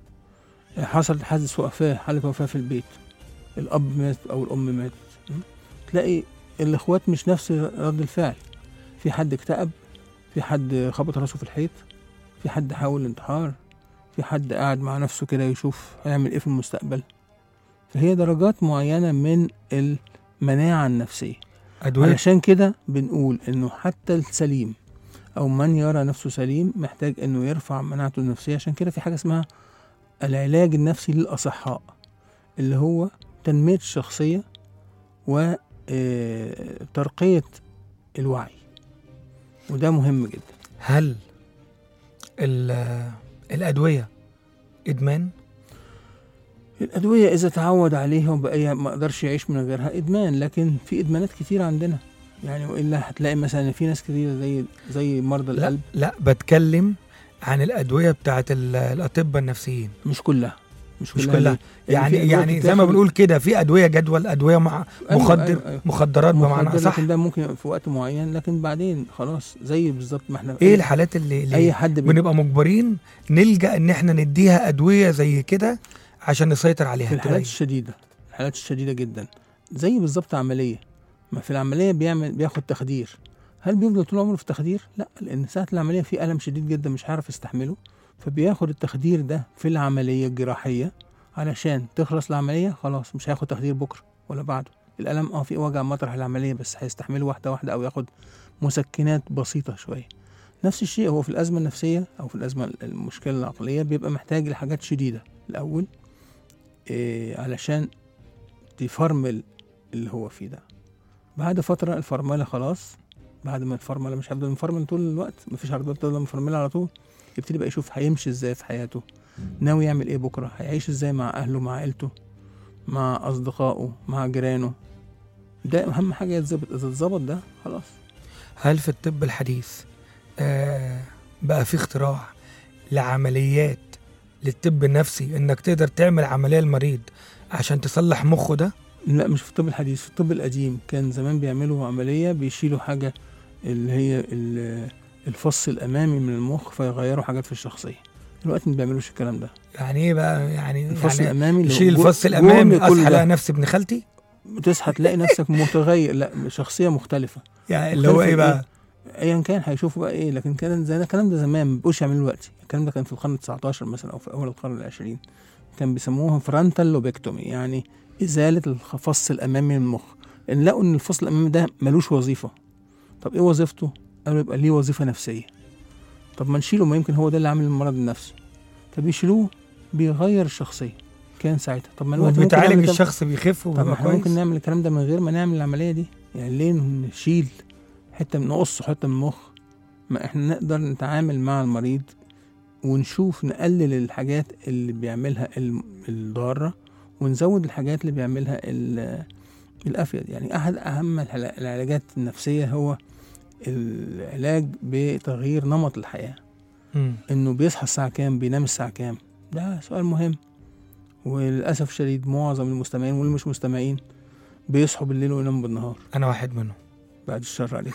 حصل حادث وفاه حاله وفاه في البيت الاب مات او الام ماتت م? تلاقي الاخوات مش نفس رد الفعل في حد اكتئب في حد خبط راسه في الحيط في حد حاول الانتحار في حد قاعد مع نفسه كده يشوف هيعمل ايه في المستقبل فهي درجات معينة من المناعة النفسية أدوية علشان كده بنقول انه حتى السليم او من يرى نفسه سليم محتاج انه يرفع مناعته النفسية عشان كده في حاجة اسمها العلاج النفسي للأصحاء اللي هو تنمية الشخصية وترقية الوعي وده مهم جدا هل ال- الأدوية إدمان؟ الأدوية إذا تعود عليها وبقى ما قدرش يعيش من غيرها إدمان لكن في إدمانات كتير عندنا يعني وإلا هتلاقي مثلا في ناس كتير زي زي مرضى لا القلب لا بتكلم عن الأدوية بتاعت ال- الأطباء النفسيين مش كلها مش مش كلها كلها ليه؟ يعني في أدوية يعني زي ما بتتاخد- بنقول كده في أدوية جدول أدوية مع أيوة، مخدر أيوة، أيوة. مخدرات بمعنى مخدر، صح لكن ده ممكن في وقت معين لكن بعدين خلاص زي بالظبط ما احنا ايه الحالات اللي, اي اللي حد بي- بنبقى مجبرين نلجأ ان احنا نديها أدوية زي كده عشان نسيطر عليها في الحالات تبين. الشديدة الحالات الشديدة جدا زي بالظبط عملية ما في العملية بيعمل بياخد تخدير هل بيفضل طول عمره في تخدير؟ لا لأن ساعة العملية في ألم شديد جدا مش هيعرف يستحمله فبياخد التخدير ده في العملية الجراحية علشان تخلص العملية خلاص مش هياخد تخدير بكرة ولا بعده الألم اه في وجع مطرح العملية بس هيستحمله واحدة واحدة أو ياخد مسكنات بسيطة شوية نفس الشيء هو في الأزمة النفسية أو في الأزمة المشكلة العقلية بيبقى محتاج لحاجات شديدة الأول إيه علشان تفرمل اللي هو فيه ده بعد فترة الفرملة خلاص بعد ما الفرملة مش هيفضل مفرمل طول الوقت مفيش عرضات تفضل مفرملة على طول يبتدي بقى يشوف هيمشي ازاي في حياته ناوي يعمل ايه بكرة هيعيش ازاي مع اهله مع عيلته مع اصدقائه مع جيرانه ده اهم حاجة يتظبط اذا اتظبط ده خلاص هل في الطب الحديث آه بقى في اختراع لعمليات للطب النفسي انك تقدر تعمل عمليه للمريض عشان تصلح مخه ده لا مش في الطب الحديث في الطب القديم كان زمان بيعملوا عملية بيشيلوا حاجة اللي هي ال- الفص الأمامي من المخ فيغيروا حاجات في الشخصية دلوقتي ما بيعملوش الكلام ده يعني ايه بقى يعني الفص يعني الأمامي اللي هو شيل جو- الفص جوه الامامي كل اصحى ده. الاقي نفسي ابن خالتي تصحى تلاقي نفسك متغير لا شخصية مختلفة يعني اللي هو ايه مختلفة بقى ايا كان هيشوفوا بقى ايه لكن كان زي الكلام ده زمان ما بقوش يعملوا دلوقتي الكلام ده كان في القرن 19 مثلا او في اول القرن العشرين كان بيسموها فرانتال لوبكتومي يعني ازاله الفص الامامي من المخ ان لقوا ان الفص الامامي ده ملوش وظيفه طب ايه وظيفته قالوا يبقى ليه وظيفه نفسيه طب ما نشيله ما يمكن هو ده اللي عامل المرض النفسي فبيشيلوه بيغير الشخصيه كان ساعتها طب ما الوقت ممكن وبيتعالج نعمل ده- الشخص بيخف طب ما وبيبقى احنا كويس ممكن نعمل الكلام ده من غير ما نعمل العمليه دي يعني ليه نشيل حته من نقص حته من المخ ما احنا نقدر نتعامل مع المريض ونشوف نقلل الحاجات اللي بيعملها الم- الضاره ونزود الحاجات اللي بيعملها ال- الافيد يعني احد اهم الحلا- العلاجات النفسيه هو العلاج بتغيير نمط الحياه مم. انه بيصحى الساعه كام بينام الساعه كام ده سؤال مهم وللاسف الشديد معظم المستمعين واللي مش مستمعين بيصحوا بالليل ويناموا بالنهار انا واحد منهم بعد الشر عليك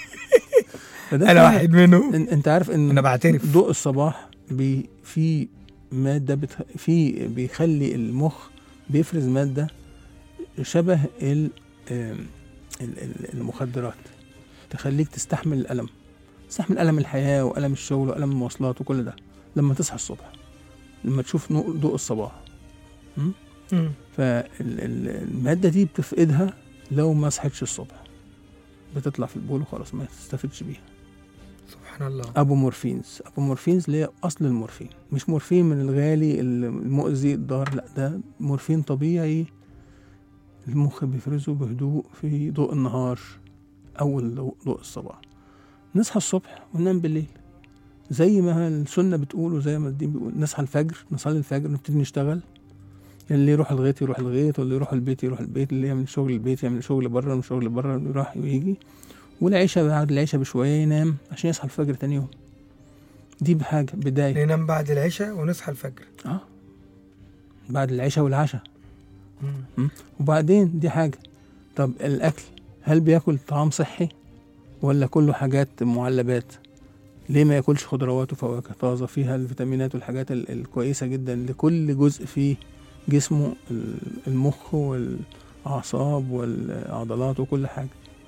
فده انا فعلا- واحد منهم إن- انت عارف ان انا بعترف ضوء الصباح بي في ماده بتخ... في بيخلي المخ بيفرز ماده شبه ال... آم، ال- ال- المخدرات تخليك تستحمل الالم تستحمل الم الحياه والم الشغل والم المواصلات وكل ده لما تصحى الصبح لما تشوف نو- ضوء الصباح مم. فالماده دي بتفقدها لو ما صحتش الصبح بتطلع في البول وخلاص ما تستفدش بيها سبحان الله ابو مورفينز ابو مورفينز اللي هي اصل المورفين مش مورفين من الغالي المؤذي الضار لا ده مورفين طبيعي المخ بيفرزه بهدوء في ضوء النهار اول ضوء ضوء الصباح نصحى الصبح وننام بالليل زي ما السنه بتقول وزي ما الدين بيقول نصحى الفجر نصلي الفجر نبتدي نشتغل اللي يروح الغيط يروح الغيط واللي يروح البيت يروح البيت اللي يعمل شغل البيت يعمل شغل بره من شغل بره يروح ويجي والعشاء بعد العشاء بشوية ينام عشان يصحى الفجر تاني يوم دي بحاجة بداية ننام بعد العشاء ونصحى الفجر اه بعد العشاء والعشاء مم. وبعدين دي حاجة طب الأكل هل بياكل طعام صحي ولا كله حاجات معلبات ليه ما ياكلش خضروات وفواكه طازة فيها الفيتامينات والحاجات ال- الكويسة جدا لكل جزء في جسمه ال- المخ والأعصاب والعضلات وكل حاجة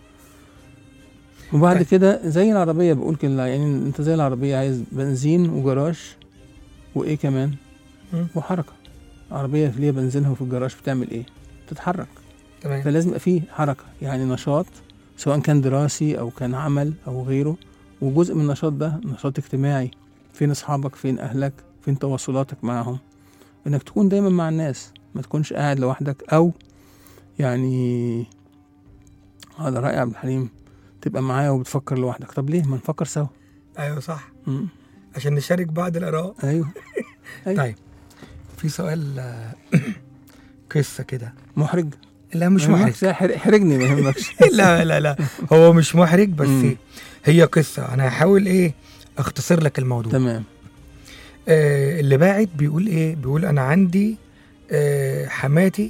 وبعد طيب. كده زي العربية بقول كده يعني انت زي العربية عايز بنزين وجراج وايه كمان مم. وحركة عربية اللي هي بنزينها وفي الجراج بتعمل ايه تتحرك تمام فلازم يبقى فيه حركة يعني نشاط سواء كان دراسي أو كان عمل أو غيره وجزء من النشاط ده نشاط اجتماعي فين أصحابك فين أهلك فين تواصلاتك معهم إنك تكون دايما مع الناس ما تكونش قاعد لوحدك أو يعني هذا رأي عبد الحليم تبقى معايا وبتفكر لوحدك طب ليه ما نفكر سوا ايوه صح مم. عشان نشارك بعض الاراء أيوه طيب في سؤال آه، قصه كده محرج لا مش ما محرج يهمكش، حر- حرجني ما يهمكش لا لا لا هو مش محرج بس مم. هي قصه انا هحاول ايه اختصر لك الموضوع تمام آه اللي باعت بيقول ايه بيقول انا عندي آه حماتي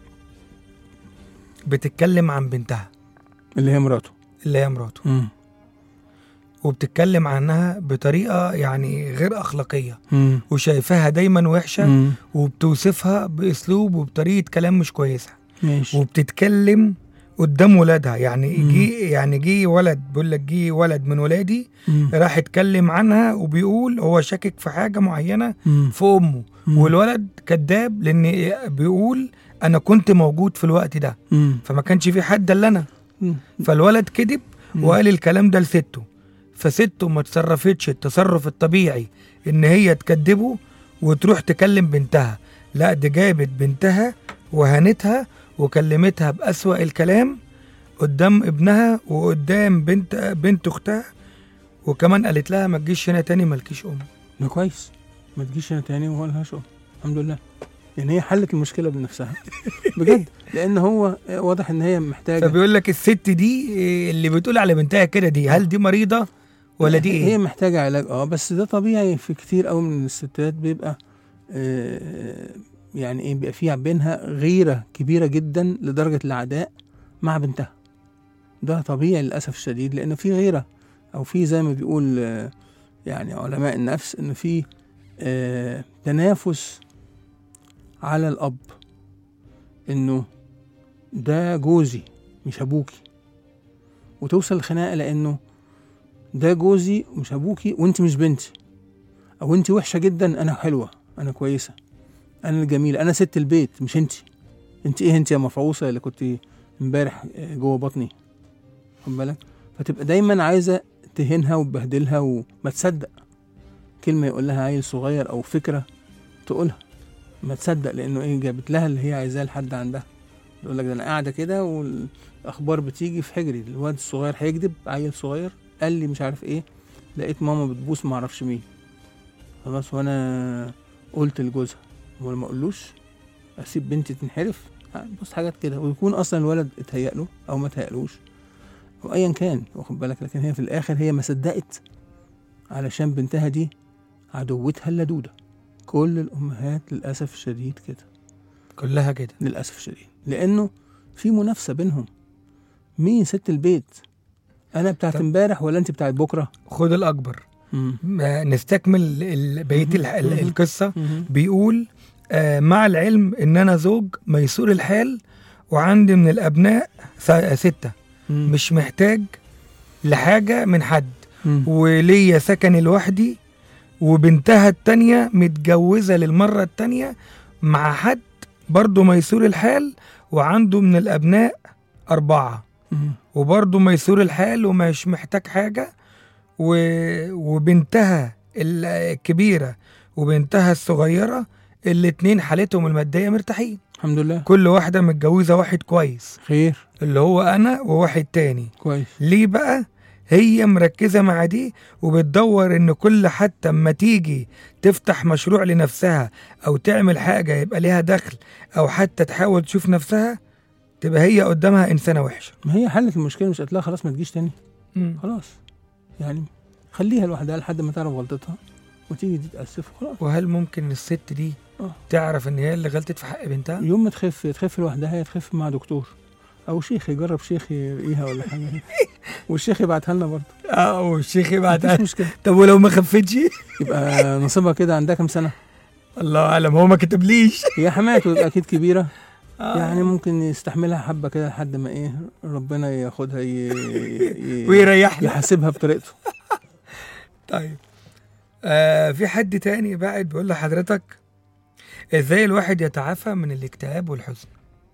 بتتكلم عن بنتها اللي هي مراته اللي هي مراته مم. وبتتكلم عنها بطريقه يعني غير اخلاقيه مم. وشايفاها دايما وحشه مم. وبتوصفها باسلوب وبطريقه كلام مش كويسه ماشي وبتتكلم قدام ولادها يعني مم. جي يعني جه ولد بيقول لك جه ولد من ولادي مم. راح اتكلم عنها وبيقول هو شاكك في حاجه معينه مم. في امه مم. والولد كذاب لان بيقول انا كنت موجود في الوقت ده مم. فما كانش في حد الا انا مم. فالولد كذب مم. وقال الكلام ده لسته فسته ما تصرفتش التصرف الطبيعي ان هي تكذبه وتروح تكلم بنتها لا دي جابت بنتها وهنتها وكلمتها بأسوأ الكلام قدام ابنها وقدام بنت بنت اختها وكمان قالت لها ما تجيش هنا تاني مالكيش ام ده كويس ما تجيش هنا تاني ولا لهاش أم. الحمد لله يعني هي حلت المشكله بنفسها بجد لان هو واضح ان هي محتاجه فبيقول لك الست دي إيه، اللي بتقول على بنتها كده دي هل دي مريضه ولا دي هي ايه محتاجه علاج اه بس ده طبيعي في كتير قوي من الستات بيبقى آه يعني ايه بيبقى في بينها غيره كبيره جدا لدرجه العداء مع بنتها ده طبيعي للاسف الشديد لان في غيره او في زي ما بيقول آه يعني علماء النفس ان في آه تنافس على الاب انه ده جوزي مش ابوكي وتوصل الخناقه لانه ده جوزي مش ابوكي وانت مش بنتي او انت وحشه جدا انا حلوه انا كويسه انا الجميله انا ست البيت مش انت انت ايه انت يا مفعوصه اللي كنت امبارح جوه بطني خد بالك فتبقى دايما عايزه تهينها وتبهدلها وما تصدق كلمه يقول لها عيل صغير او فكره تقولها ما تصدق لانه ايه جابت لها اللي هي عايزاه لحد عندها يقول لك ده انا قاعده كده والاخبار بتيجي في حجري الواد الصغير هيكذب عيل صغير قال لي مش عارف ايه لقيت ماما بتبوس ما اعرفش مين خلاص وانا قلت لجوزها هو ما اقولوش اسيب بنتي تنحرف آه، بص حاجات كده ويكون اصلا الولد اتهيأ له او ما اتهيألوش او ايا كان واخد بالك لكن هي في الاخر هي ما صدقت علشان بنتها دي عدوتها اللدوده كل الامهات للاسف الشديد كده كلها كده للاسف الشديد لانه في منافسه بينهم مين ست البيت انا بتاعت طب- امبارح ولا انت بتاعت بكره خد الاكبر مم. ما نستكمل ال- بقيه ال- ال- مهم. القصه مم. بيقول آه مع العلم ان انا زوج ميسور الحال وعندي من الابناء س- سته مم. مش محتاج لحاجه من حد مم. وليا سكني لوحدي وبنتها التانية متجوزة للمرة التانية مع حد برضه ميسور الحال وعنده من الأبناء أربعة مم. وبرضه ميسور الحال ومش محتاج حاجة و... وبنتها ال- الكبيرة وبنتها الصغيرة الاتنين حالتهم المادية مرتاحين الحمد لله كل واحدة متجوزة واحد كويس خير اللي هو أنا وواحد تاني كويس ليه بقى هي مركزة مع دي وبتدور ان كل حتى اما تيجي تفتح مشروع لنفسها او تعمل حاجة يبقى ليها دخل او حتى تحاول تشوف نفسها تبقى هي قدامها انسانة وحشة ما هي حلت المشكله مش قالت لها خلاص ما تجيش تاني خلاص يعني خليها لوحدها لحد ما تعرف غلطتها وتيجي دي تأسف خلاص وهل ممكن الست دي آه. تعرف ان هي اللي غلطت في حق بنتها يوم ما تخف تخف لوحدها يا تخف مع دكتور او شيخ يجرب شيخ يرقيها ولا حاجه والشيخ يبعتها لنا برضه اه والشيخ مفيش يبعت مشكله طب ولو ما خفتش يبقى نصيبها كده عندها كام سنه الله اعلم هو ما كتبليش هي حماته يبقى اكيد كبيره آه. يعني ممكن يستحملها حبه كده لحد ما ايه ربنا ياخدها ي... ي... ويريحنا يحاسبها بطريقته طيب آه في حد تاني بعد بيقول لحضرتك ازاي الواحد يتعافى من الاكتئاب والحزن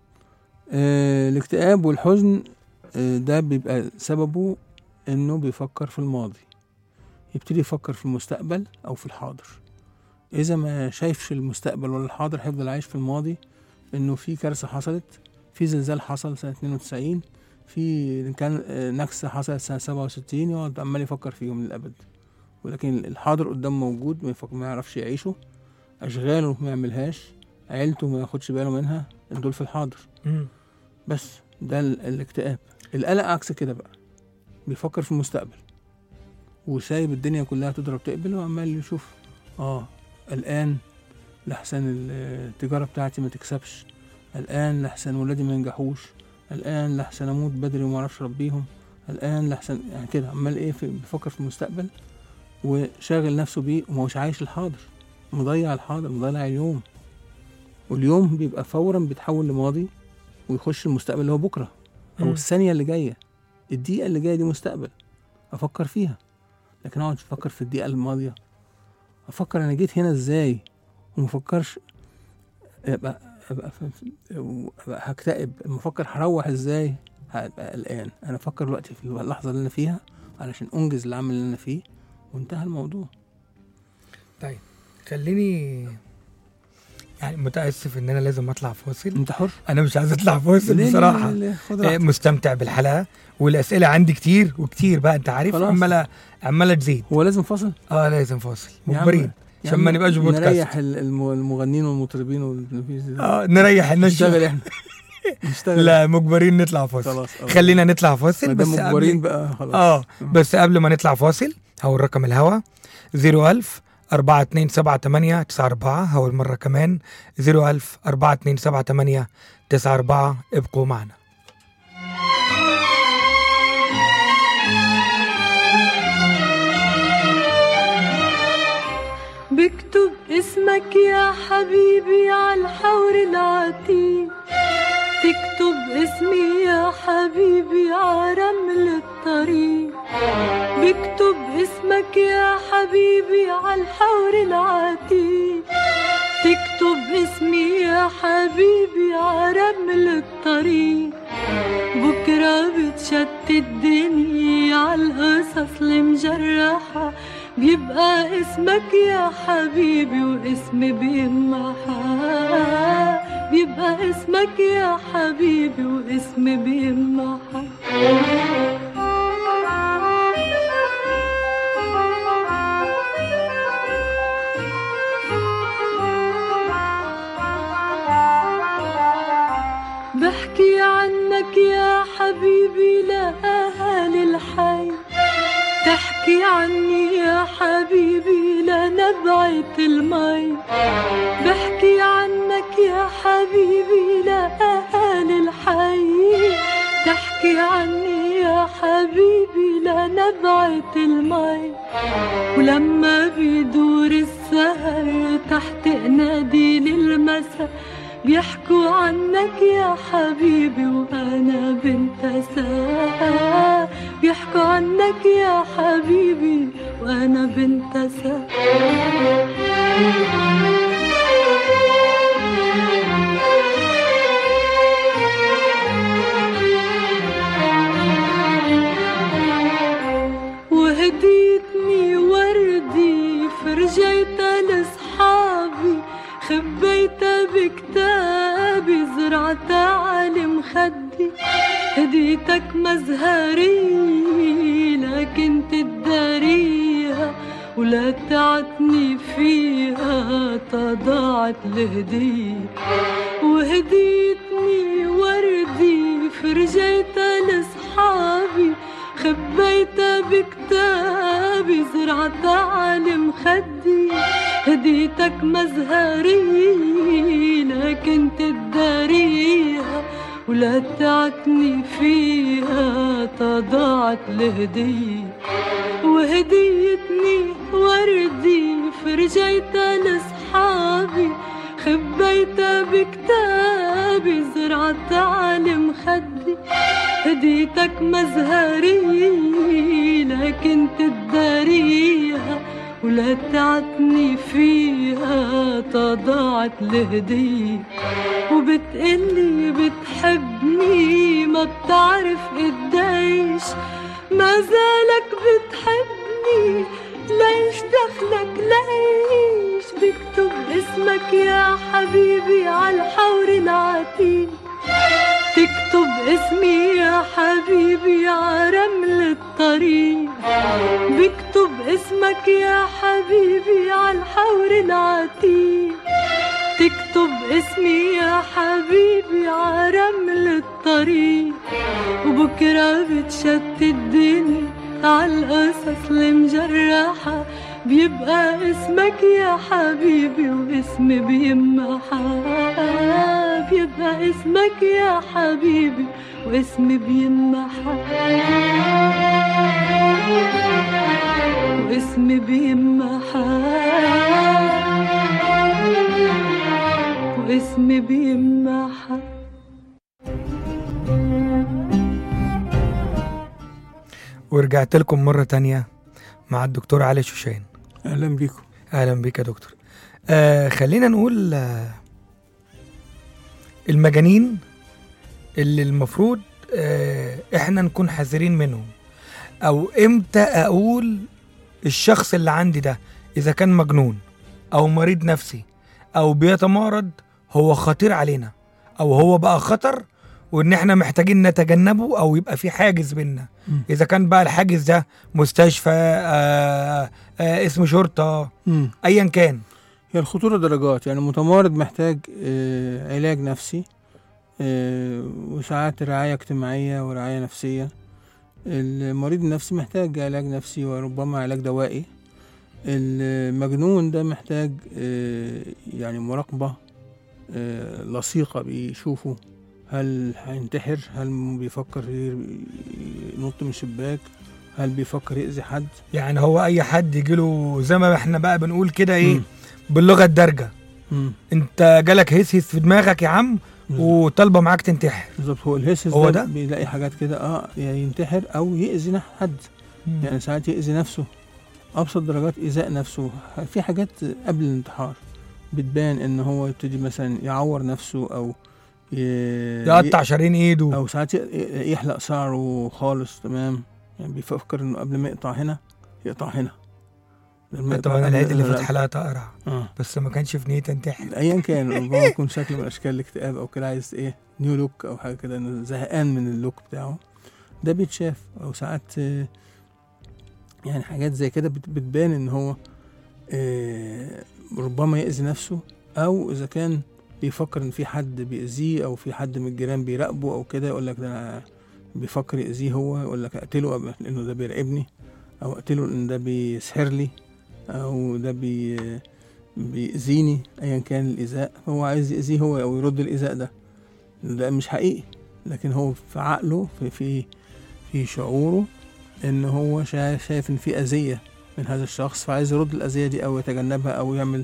آه الاكتئاب والحزن آه ده بيبقى سببه انه بيفكر في الماضي يبتدي يفكر في المستقبل او في الحاضر اذا ما شايفش المستقبل ولا الحاضر هيفضل عايش في الماضي انه في كارثه حصلت في زلزال حصل سنه 92 في كان آه، نكسه حصلت سنه 67 يقعد عمال يفكر فيهم للابد ولكن الحاضر قدام موجود ما, يفك... ما يعرفش يعيشه اشغاله ما يعملهاش عيلته ما ياخدش باله منها دول في الحاضر مم. بس ده ال- الاكتئاب القلق عكس كده بقى بيفكر في المستقبل وسايب الدنيا كلها تضرب تقبل وعمال يشوف اه الآن لحسن ال- التجارة بتاعتي ما تكسبش الآن لحسن ولادي ما ينجحوش الآن لحسن أموت بدري وما أعرفش أربيهم الآن لحسن يعني كده عمال إيه في بيفكر في المستقبل وشاغل نفسه بيه وما هوش عايش الحاضر مضيع الحاضر مضيع اليوم واليوم بيبقى فورا بيتحول لماضي ويخش المستقبل اللي هو بكره او مم. الثانيه اللي جايه الدقيقه اللي جايه دي مستقبل افكر فيها لكن اقعد افكر في الدقيقه الماضيه افكر انا جيت هنا ازاي وما افكرش ابقى ابقى ف- أبقى هكتئب لما افكر هروح ازاي هبقى قلقان انا افكر دلوقتي في اللحظه اللي انا فيها علشان انجز العمل اللي انا فيه وانتهى الموضوع خليني يعني متاسف ان انا لازم اطلع فاصل انت حر انا مش عايز اطلع فاصل ليه- ليه- بصراحه ليه- ليه؟ خد آه، راحتك. مستمتع بالحلقه والاسئله عندي كتير وكتير بقى انت عارف خلاص. عماله عماله تزيد هو لازم فاصل اه لازم فاصل يا عم، مجبرين يا عشان ما عم نبقاش بودكاست نريح ال- الم- المغنيين والمطربين والمفيش ده. اه نريح الناس نشتغل احنا نشتغل لا مجبرين نطلع فاصل خلاص آه. خلينا نطلع ما فاصل بس دام قبل مجبرين بقى خلاص اه بس قبل ما نطلع فاصل هقول رقم الهوا 01000 4278 94 هقول مرة كمان 01000 4278 94 ابقوا معنا بكتب اسمك يا حبيبي على الحور العتيق تكتب اسمي يا حبيبي على رمل الطريق بكتب اسمك يا حبيبي على الحور العتيق تكتب اسمي يا حبيبي على رمل الطريق بكرة بتشتت الدنيا على القصص المجرحة بيبقى اسمك يا حبيبي واسمي بيمحى بيبقى اسمك يا حبيبي واسمي بيمحى بحكي عنك يا حبيبي لأهالي الحي تحكي عني يا حبيبي لنبعة المي بحكي عنك يا حبيبي لأهالي الحي تحكي عني يا حبيبي لنبعة المي ولما بيدور السهر تحت نادي المساء بيحكوا عنك يا حبيبي وانا بنت سا بيحكوا عنك يا حبيبي وانا بنت سا وهديتني وردي فرجيتها لصحابي خبيتها بكتابي زرعتها على مخدي هديتك مزهري لكن تداريها ولا تعتني فيها تضاعت الهدية وهديتني وردي فرجيتها لصحابي خبيتها بكتابي زرعتها على مخدي هديتك مزهري لكن تداريها ولا تعتني فيها تضاعت الهدية وهديتني وردي فرجيتها لصحابي خبيتها بكتابي زرعتها على مخدي هديتك مزهري لكن تداريها ولا تعتني فيها تضاعت الهدية وبتقلي بتحبني ما بتعرف قديش ما زالك بتحبني ليش دخلك ليش بكتب اسمك يا حبيبي على الحور العتيق تكتب اسمي يا حبيبي على رمل الطريق بكتب اسمك يا حبيبي على الحور العتيق تكتب اسمي يا حبيبي على رمل الطريق وبكرة بتشتت الدنيا عالقصص المجرحة بيبقى اسمك يا حبيبي واسمي بيمحى بيبقى اسمك يا حبيبي واسمي بيمحى واسمي بيمحى واسمي بيمحى ورجعت لكم مرة تانية مع الدكتور علي شوشان اهلا بيكم اهلا بيك يا دكتور آه خلينا نقول آه المجانين اللي المفروض آه احنا نكون حذرين منهم او امتى اقول الشخص اللي عندي ده اذا كان مجنون او مريض نفسي او بيتمرض هو خطير علينا او هو بقى خطر وان احنا محتاجين نتجنبه او يبقى في حاجز بينا مم. اذا كان بقى الحاجز ده مستشفى آه آه اسم شرطه مم. ايا كان هي الخطورة درجات يعني المتمرد محتاج آه، علاج نفسي آه، وساعات رعاية اجتماعية ورعاية نفسية المريض النفسي محتاج علاج نفسي وربما علاج دوائي المجنون ده محتاج آه، يعني مراقبة آه، لصيقة بيشوفه هل هينتحر هل بيفكر ينط من الشباك هل بيفكر يأذي حد يعني هو اي حد يجيله زي ما احنا بقى بنقول كده ايه مم. باللغه الدارجه مم. انت جالك هس هس في دماغك يا عم بالظبط. وطالبه معاك تنتحر بالظبط هو الهسس هو ده, ده؟ بيلاقي حاجات كده اه يا ينتحر او يأذي حد يعني ساعات يأذي نفسه أبسط درجات إيذاء نفسه في حاجات قبل الانتحار بتبان إن هو يبتدي مثلا يعور نفسه أو ي... يقطع شرايين ايده أو ساعات ي- يحلق شعره خالص تمام يعني بيفكر إنه قبل ما يقطع هنا يقطع هنا لما يقطع طبعا قبل- العيد اللي لا- فتح لها تقرع اه بس ما كانش في نيه تنتحر ايا كان ربما يكون شكل من اشكال الاكتئاب او كده عايز ايه نيو لوك او حاجه كده انه زهقان من اللوك بتاعه ده بيتشاف او ساعات آه، يعني حاجات زي كده بت- بتبان ان هو آه، ربما يأذي نفسه او اذا كان بيفكر ان في حد بيأذيه او في حد من الجيران بيراقبه او كده يقول لك ده أنا بيفكر يأذيه هو يقول لك اقتله قبل- لانه ده بيراقبني او اقتله لان ده بيسحر لي او ده بي بيأذيني ايا كان الايذاء هو عايز يأذيه هو او يرد الايذاء ده ده مش حقيقي لكن هو في عقله في في في شعوره ان هو شا- شايف ان في اذيه من هذا الشخص فعايز يرد الاذيه دي او يتجنبها او يعمل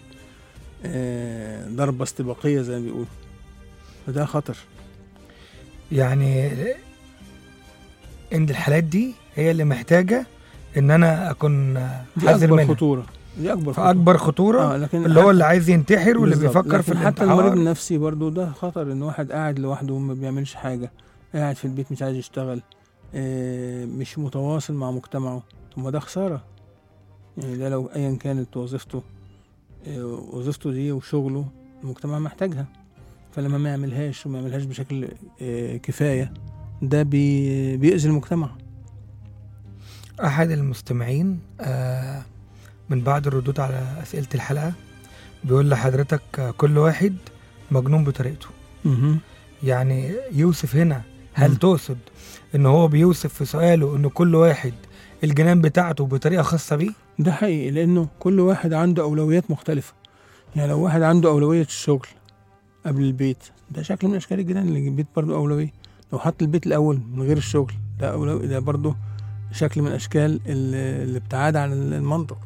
آه، ضربه استباقيه زي ما بيقولوا فده خطر يعني عند الحالات دي هي اللي محتاجه ان انا اكون دي حذر اكبر منها خطوره دي اكبر خطوره فاكبر خطوره اه لكن اللي هو حتى- اللي عايز ينتحر واللي بالظبط. بيفكر في لكن حتى المريض الانتحار النفسي برضو ده خطر ان واحد قاعد لوحده وما بيعملش حاجه قاعد في البيت مش عايز يشتغل آه، مش متواصل مع مجتمعه طب ما ده خساره يعني ده لو ايا كانت وظيفته آه، وظيفته دي وشغله المجتمع محتاجها فلما ما يعملهاش وما يعملهاش بشكل آه، كفايه ده بي بيأذي المجتمع احد المستمعين آه من بعد الردود على اسئله الحلقه بيقول لحضرتك آه، كل واحد مجنون بطريقته مهم. يعني يوسف هنا هل مم. تقصد ان هو بيوصف في سؤاله ان كل واحد الجنان بتاعته بطريقه خاصه بيه ده حقيقي لانه كل واحد عنده اولويات مختلفه يعني لو واحد عنده اولويه الشغل قبل البيت ده شكل من اشكال الجنان اللي البيت برضه اولويه لو حط البيت الاول من غير الشغل ده أولوية ده برضه شكل من اشكال ال- الابتعاد عن المنطق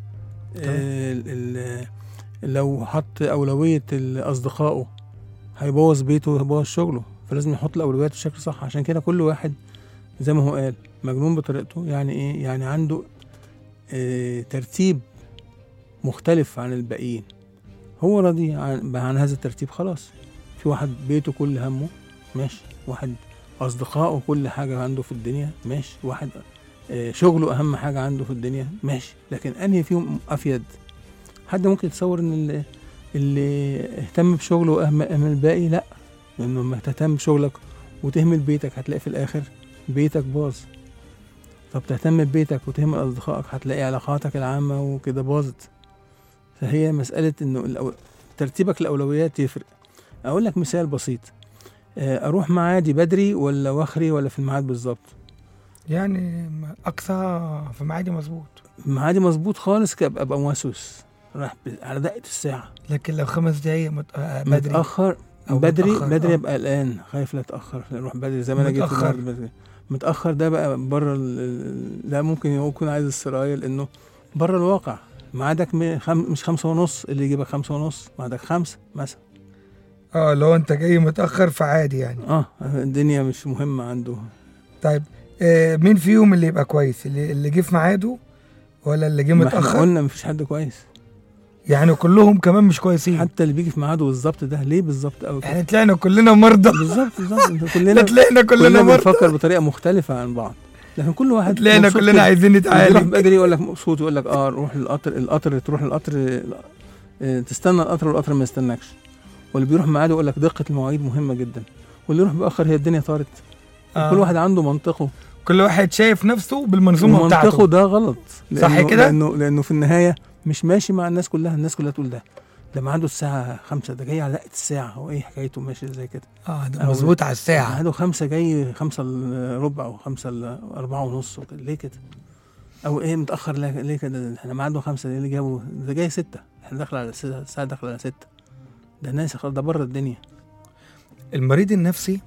ال- ال- لو حط اولويه اصدقائه هيبوظ بيته وهيبوظ شغله فلازم يحط الاولويات بشكل صح عشان كده كل واحد زي ما هو قال مجنون بطريقته يعني ايه يعني عنده آه، ترتيب مختلف عن الباقيين هو راضي عن, عن هذا الترتيب خلاص في واحد بيته كل همه ماشي واحد أصدقائه كل حاجة عنده في الدنيا ماشي واحد آه، شغله أهم حاجة عنده في الدنيا ماشي لكن أنهي فيهم أفيد حد ممكن يتصور إن اللي, اللي اهتم بشغله وأهم من الباقي لأ لأنه لما تهتم بشغلك وتهمل بيتك هتلاقي في الآخر بيتك باظ طب تهتم ببيتك وتهمل أصدقائك هتلاقي علاقاتك العامة وكده باظت فهي مسألة إنه الأو... ترتيبك الأولويات يفرق أقول لك مثال بسيط آه، أروح معادي بدري ولا وخري ولا في الميعاد بالظبط يعني ما- اقصى في معادي مظبوط معادي مظبوط خالص كأبقى أبقى موسوس راح ب... على دقة الساعة لكن لو خمس دقايق مت... آه، بدري متأخر أو بدري متأخر، بدري آه. ابقى قلقان خايف لا اتاخر اروح بدري زي ما انا جيت متأخر. النهارده بدري متاخر ده بقى بره ال- ال- ده ممكن يكون عايز السرايا لانه بره الواقع ميعادك م- خم... مش خمسة ونص اللي يجيبك خمسة ونص ميعادك خمسة مثلا اه لو انت جاي متاخر فعادي يعني اه الدنيا مش مهمة عنده طيب آه مين فيهم اللي يبقى كويس اللي, اللي جه في ميعاده ولا اللي جه ما احنا متاخر قلنا مفيش حد كويس يعني كلهم كمان مش كويسين حتى اللي بيجي في ميعاده بالظبط ده ليه بالظبط قوي احنا طلعنا كلنا مرضى بالظبط بالظبط انت لا كلنا طلعنا كلنا كلنا مرضى بنفكر بطريقة مختلفة عن بعض لكن كل واحد طلعنا مبسوط كلنا كده. عايزين اللي بيروح نتعالج بدري يقول لك مبسوط يقول لك اه روح القطر القطر تروح القطر آه، تستنى القطر والقطر ما يستناكش واللي بيروح ميعاده يقول لك دقة المواعيد مهمة جدا واللي يروح باخر هي الدنيا طارت آه. كل واحد عنده منطقه كل واحد شايف نفسه بالمنظومه ومنطقه بتاعته ده غلط صح لأنه- كده؟ لانه لانه في النهايه مش ماشي مع الناس كلها الناس كلها تقول ده ده ميعاده الساعة خمسة ده جاي على دقة الساعة هو ايه حكايته ماشي زي كده اه ده أو- مظبوط على الساعه ميعاده خمسة جاي خمسة الا ربع او خمسة الا أربعة ونص وكده ليه كده؟ أو ايه متأخر ليه ليه كده؟ احنا ميعاده خمسة ليه اللي جابه؟ ده جاي ستة احنا داخل على ستة الساعة داخلة على ستة ده ناس خلاص ده بره الدنيا المريض النفسي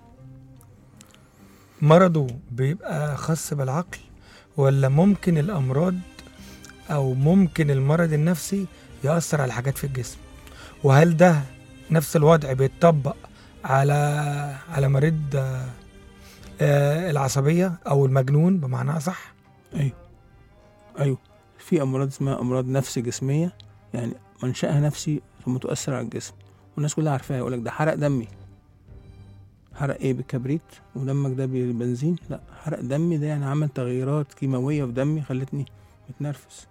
مرضه بيبقى خاص بالعقل ولا ممكن الامراض او ممكن المرض النفسي ياثر على حاجات في الجسم وهل ده نفس الوضع بيتطبق على على مريض آه، آه، العصبيه او المجنون بمعنى صح ايوه ايوه في امراض اسمها امراض نفس جسميه يعني منشأها نفسي ثم تؤثر على الجسم والناس كلها عارفاها يقول لك ده حرق دمي حرق ايه بالكبريت ودمك ده بالبنزين لا حرق دمي ده يعني عمل تغييرات كيماويه في دمي خلتني متنرفز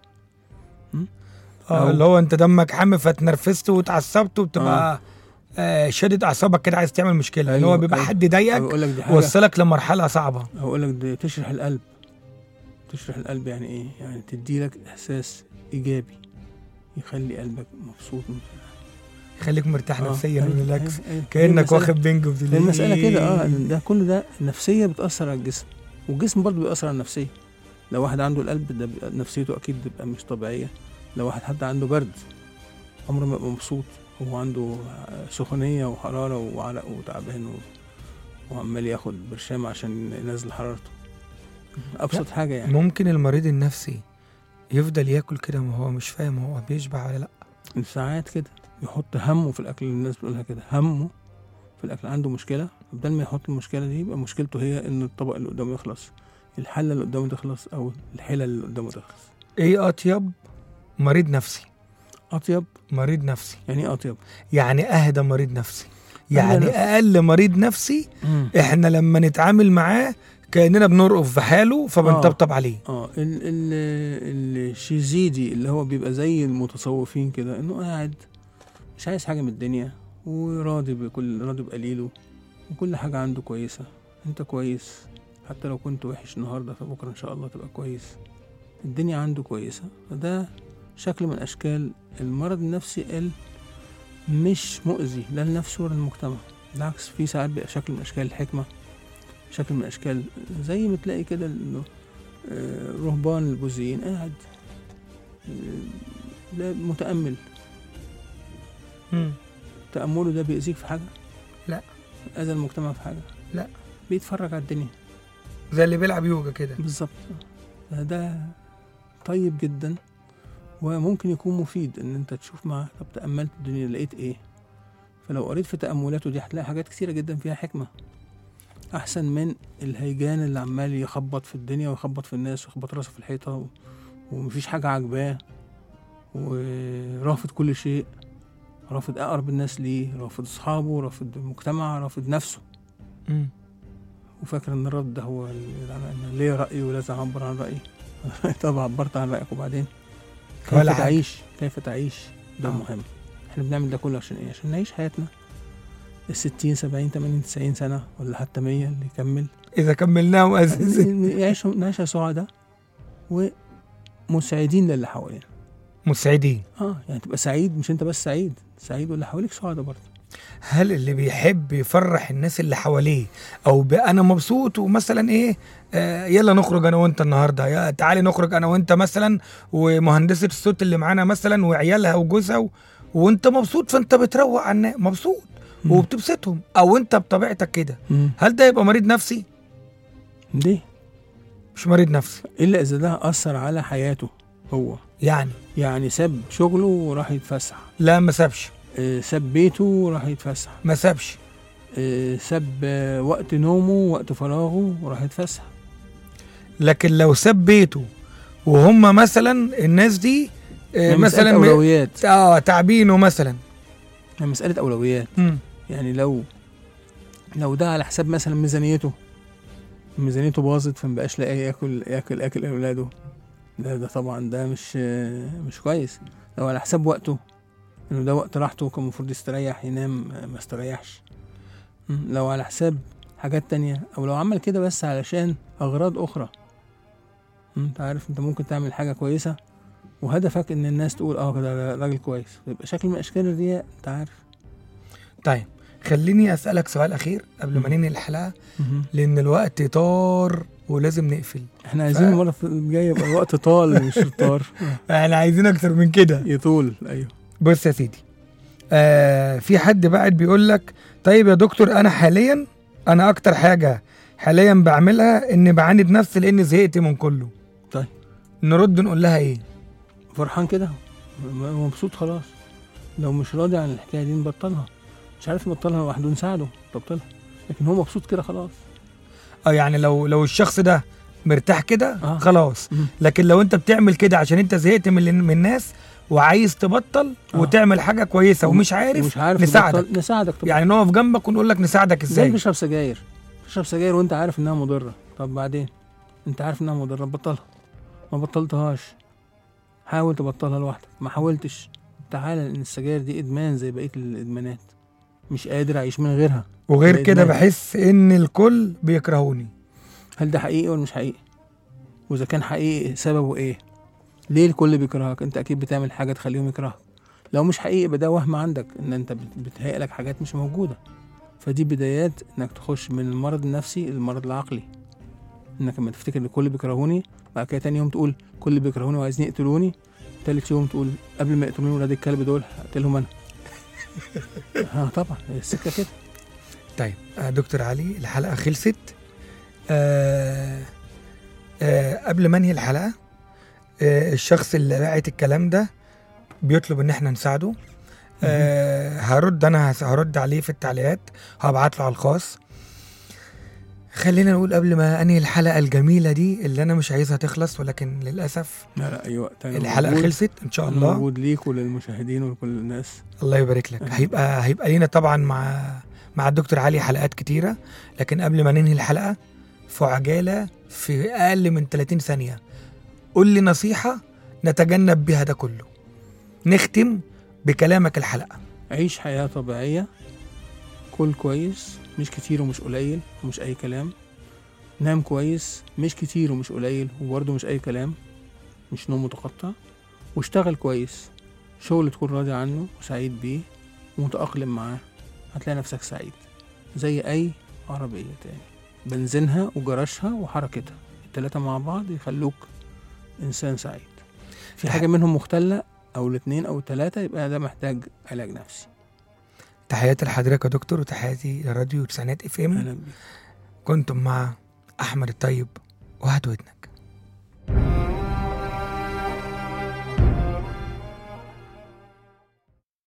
اه أو- اللي هو انت دمك حامي فتنرفزت واتعصبت وبتبقى آه شدد اعصابك كده عايز تعمل مشكله اللي هو أيوة، بيبقى أيوة. حد ضايقك يقول لك دي حاجه وصلك لمرحله صعبه او يقول لك دي تشرح القلب تشرح القلب يعني ايه يعني تدي لك احساس ايجابي يخلي قلبك مبسوط يخليك مرتاح آه، نفسيا أيوة، وريلاكس أيوة، أيوة. كانك هي مسألة- واخد بنج هي المسألة كده اه إن ده كل ده النفسية بتأثر على الجسم والجسم برضه بيأثر على النفسية لو واحد عنده القلب ده بيبقى نفسيته أكيد بتبقى مش طبيعية لو واحد حتى عنده برد عمره ما يبقى مبسوط هو عنده سخونية وحرارة وعرق وتعبان و... وعمال ياخد برشام عشان ينزل حرارته أبسط حاجة يعني ممكن المريض النفسي يفضل ياكل كده ما هو مش فاهم هو بيشبع ولا لا ساعات كده يحط همه في الأكل اللي الناس بتقولها كده همه في الأكل عنده مشكلة بدل ما يحط المشكلة دي يبقى مشكلته هي إن الطبق اللي قدامه يخلص الحلة اللي قدامه تخلص أو الحلة اللي قدامه تخلص ايه اطيب مريض نفسي أطيب مريض نفسي يعني إيه أطيب؟ يعني اهدى مريض نفسي يعني نفسي. اقل مريض نفسي احنا لما نتعامل معاه كاننا بنرقف في حاله فبنطبطب عليه اه ال ال الشيزيدي اللي هو بيبقى زي المتصوفين كده انه قاعد مش عايز حاجه من الدنيا وراضي بكل راضي بقليله وكل حاجه عنده كويسه انت كويس حتى لو كنت وحش النهارده فبكره ان شاء الله تبقى كويس الدنيا عنده كويسه فده شكل من اشكال المرض النفسي ال مش مؤذي لا لنفسه ولا للمجتمع بالعكس في ساعات بيبقى شكل من اشكال الحكمه شكل من اشكال زي ما تلاقي كده انه آه، رهبان البوذيين قاعد آه، لا متأمل تأمله ده بيأذيك في حاجة؟ لا. أذى المجتمع في حاجة؟ لا. بيتفرج على الدنيا زي اللي بيلعب يوجا كده بالظبط ده طيب جدا وممكن يكون مفيد ان انت تشوف معاه طب تأملت الدنيا لقيت ايه فلو قريت في تأملاته دي هتلاقي حاجات كتيرة جدا فيها حكمة أحسن من الهيجان اللي عمال يخبط في الدنيا ويخبط في الناس ويخبط راسه في الحيطة و... ومفيش حاجة عاجباه ورافض كل شيء رافض أقرب الناس ليه رافض أصحابه رافض المجتمع رافض نفسه مم. وفاكر ان الرد ده هو اللي أنا ليه رأيي ولازم أعبر عن رأيي طب عبرت عن رأيك وبعدين كيف ولا حاجة. تعيش كيف تعيش ده آه. مهم احنا بنعمل ده كله عشان ايه عشان نعيش حياتنا الستين سبعين تمانين تسعين سنة ولا حتى مية اللي يكمل اذا كملناه اساسا يعيش نعيشها سعداء ومسعدين للي حوالينا مسعدين اه يعني تبقى سعيد مش انت بس سعيد سعيد واللي حواليك سعداء برضه هل اللي بيحب يفرح الناس اللي حواليه او ب- انا مبسوط ومثلا ايه آه يلا نخرج انا وانت النهارده يا تعالي نخرج انا وانت مثلا ومهندسه الصوت اللي معانا مثلا وعيالها وجوزها و... وانت مبسوط فانت بتروق على الناس مبسوط مم. وبتبسطهم او انت بطبيعتك كده هل ده يبقى مريض نفسي ليه؟ مش مريض نفسي الا اذا ده اثر على حياته هو يعني يعني ساب شغله وراح يتفسح لا ما سابش آه، ساب بيته وراح يتفسح ما سابش آه، ساب آه، وقت نومه وقت فراغه وراح يتفسح لكن لو ساب بيته وهم مثلا الناس دي آه يعني مثلا مسألة م- أولويات اه تعبينه مثلا يعني مسألة أولويات مم. يعني لو لو ده على حساب مثلا ميزانيته ميزانيته باظت فمبقاش لاقي ياكل ياكل اكل اولاده ده ده طبعا ده مش مش كويس لو على حساب وقته انه ده وقت راحته كان المفروض يستريح ينام ما استريحش مم. لو على حساب حاجات تانية او لو عمل كده بس علشان اغراض اخرى مم. انت عارف انت ممكن تعمل حاجة كويسة وهدفك ان الناس تقول اه ده راجل كويس يبقى شكل من اشكال الرياء انت عارف طيب خليني اسالك سؤال اخير قبل ما مم. ننهي الحلقه مهم. لان الوقت طار ولازم نقفل احنا عايزين المرة الجاية يبقى الوقت طال مش طار احنا عايزين اكتر من كده يطول ايوه بص يا سيدي آه في حد بعد بيقول لك طيب يا دكتور انا حاليا انا اكتر حاجه حاليا بعملها اني بعاند نفسي لاني زهقت من كله طيب. نرد نقول لها ايه فرحان كده م- مبسوط خلاص لو مش راضي عن الحكايه دي نبطلها مش عارف نبطلها لوحده نساعده تبطلها لكن هو مبسوط كده خلاص اه يعني لو لو الشخص ده مرتاح كده آه. خلاص مم. لكن لو انت بتعمل كده عشان انت زهقت من من الناس وعايز تبطل آه. وتعمل حاجه كويسه ومش عارف مش عارف نساعدك نبطل- نساعدك طبعا يعني نقف جنبك ونقول لك نساعدك زي ازاي بيشرب سجاير بيشرب سجاير وانت عارف انها مضره طب بعدين انت عارف انها مضره بطلها ما بطلتهاش حاول تبطلها لوحدك ما حاولتش تعالى لان السجاير دي ادمان زي بقيه الادمانات مش قادر اعيش من غيرها وغير ده كده إدمان. بحس ان الكل بيكرهوني هل ده حقيقي ولا مش حقيقي واذا كان حقيقي سببه ايه ليه الكل بيكرهك انت اكيد بتعمل حاجه تخليهم يكرهك لو مش حقيقي يبقى ده وهم عندك ان انت بت- بتهيأ لك حاجات مش موجوده فدي بدايات انك تخش من المرض النفسي للمرض العقلي انك لما تفتكر ان الكل بيكرهوني بعد كده تاني يوم تقول كل بيكرهوني وعايزين يقتلوني تالت يوم تقول قبل ما يقتلوني ولاد الكلب دول هقتلهم انا اه طبعا هي السكه كده طيب آه دكتور علي الحلقه خلصت آه آه قبل ما انهي الحلقه آه الشخص اللي باعت الكلام ده بيطلب ان احنا نساعده آه هرد انا هس- هرد عليه في التعليقات هبعت له على الخاص خلينا نقول قبل ما انهي الحلقه الجميله دي اللي انا مش عايزها تخلص ولكن للاسف لا لا اي وقت أنا الحلقه موجود. خلصت ان شاء أنا الله موجود ليك وللمشاهدين ولكل الناس الله يبارك لك أهلا. هيبقى هيبقى لينا طبعا مع مع الدكتور علي حلقات كتيره لكن قبل ما ننهي الحلقه في عجاله في اقل من 30 ثانيه قول لي نصيحه نتجنب بها ده كله نختم بكلامك الحلقه عيش حياة طبيعية كل كويس مش كتير ومش قليل ومش أي كلام نام كويس مش كتير ومش قليل وبرضه مش أي كلام مش نوم متقطع واشتغل كويس شغل تكون راضي عنه وسعيد بيه ومتأقلم معاه هتلاقي نفسك سعيد زي أي عربية تاني بنزينها وجراشها وحركتها التلاتة مع بعض يخلوك إنسان سعيد في حاجة منهم مختلة أو الاتنين أو التلاتة يبقى ده محتاج علاج نفسي تحياتي لحضرتك يا دكتور وتحياتي لراديو تسعينات اف ام أهلا بيك كنتم مع احمد الطيب وهات ودنك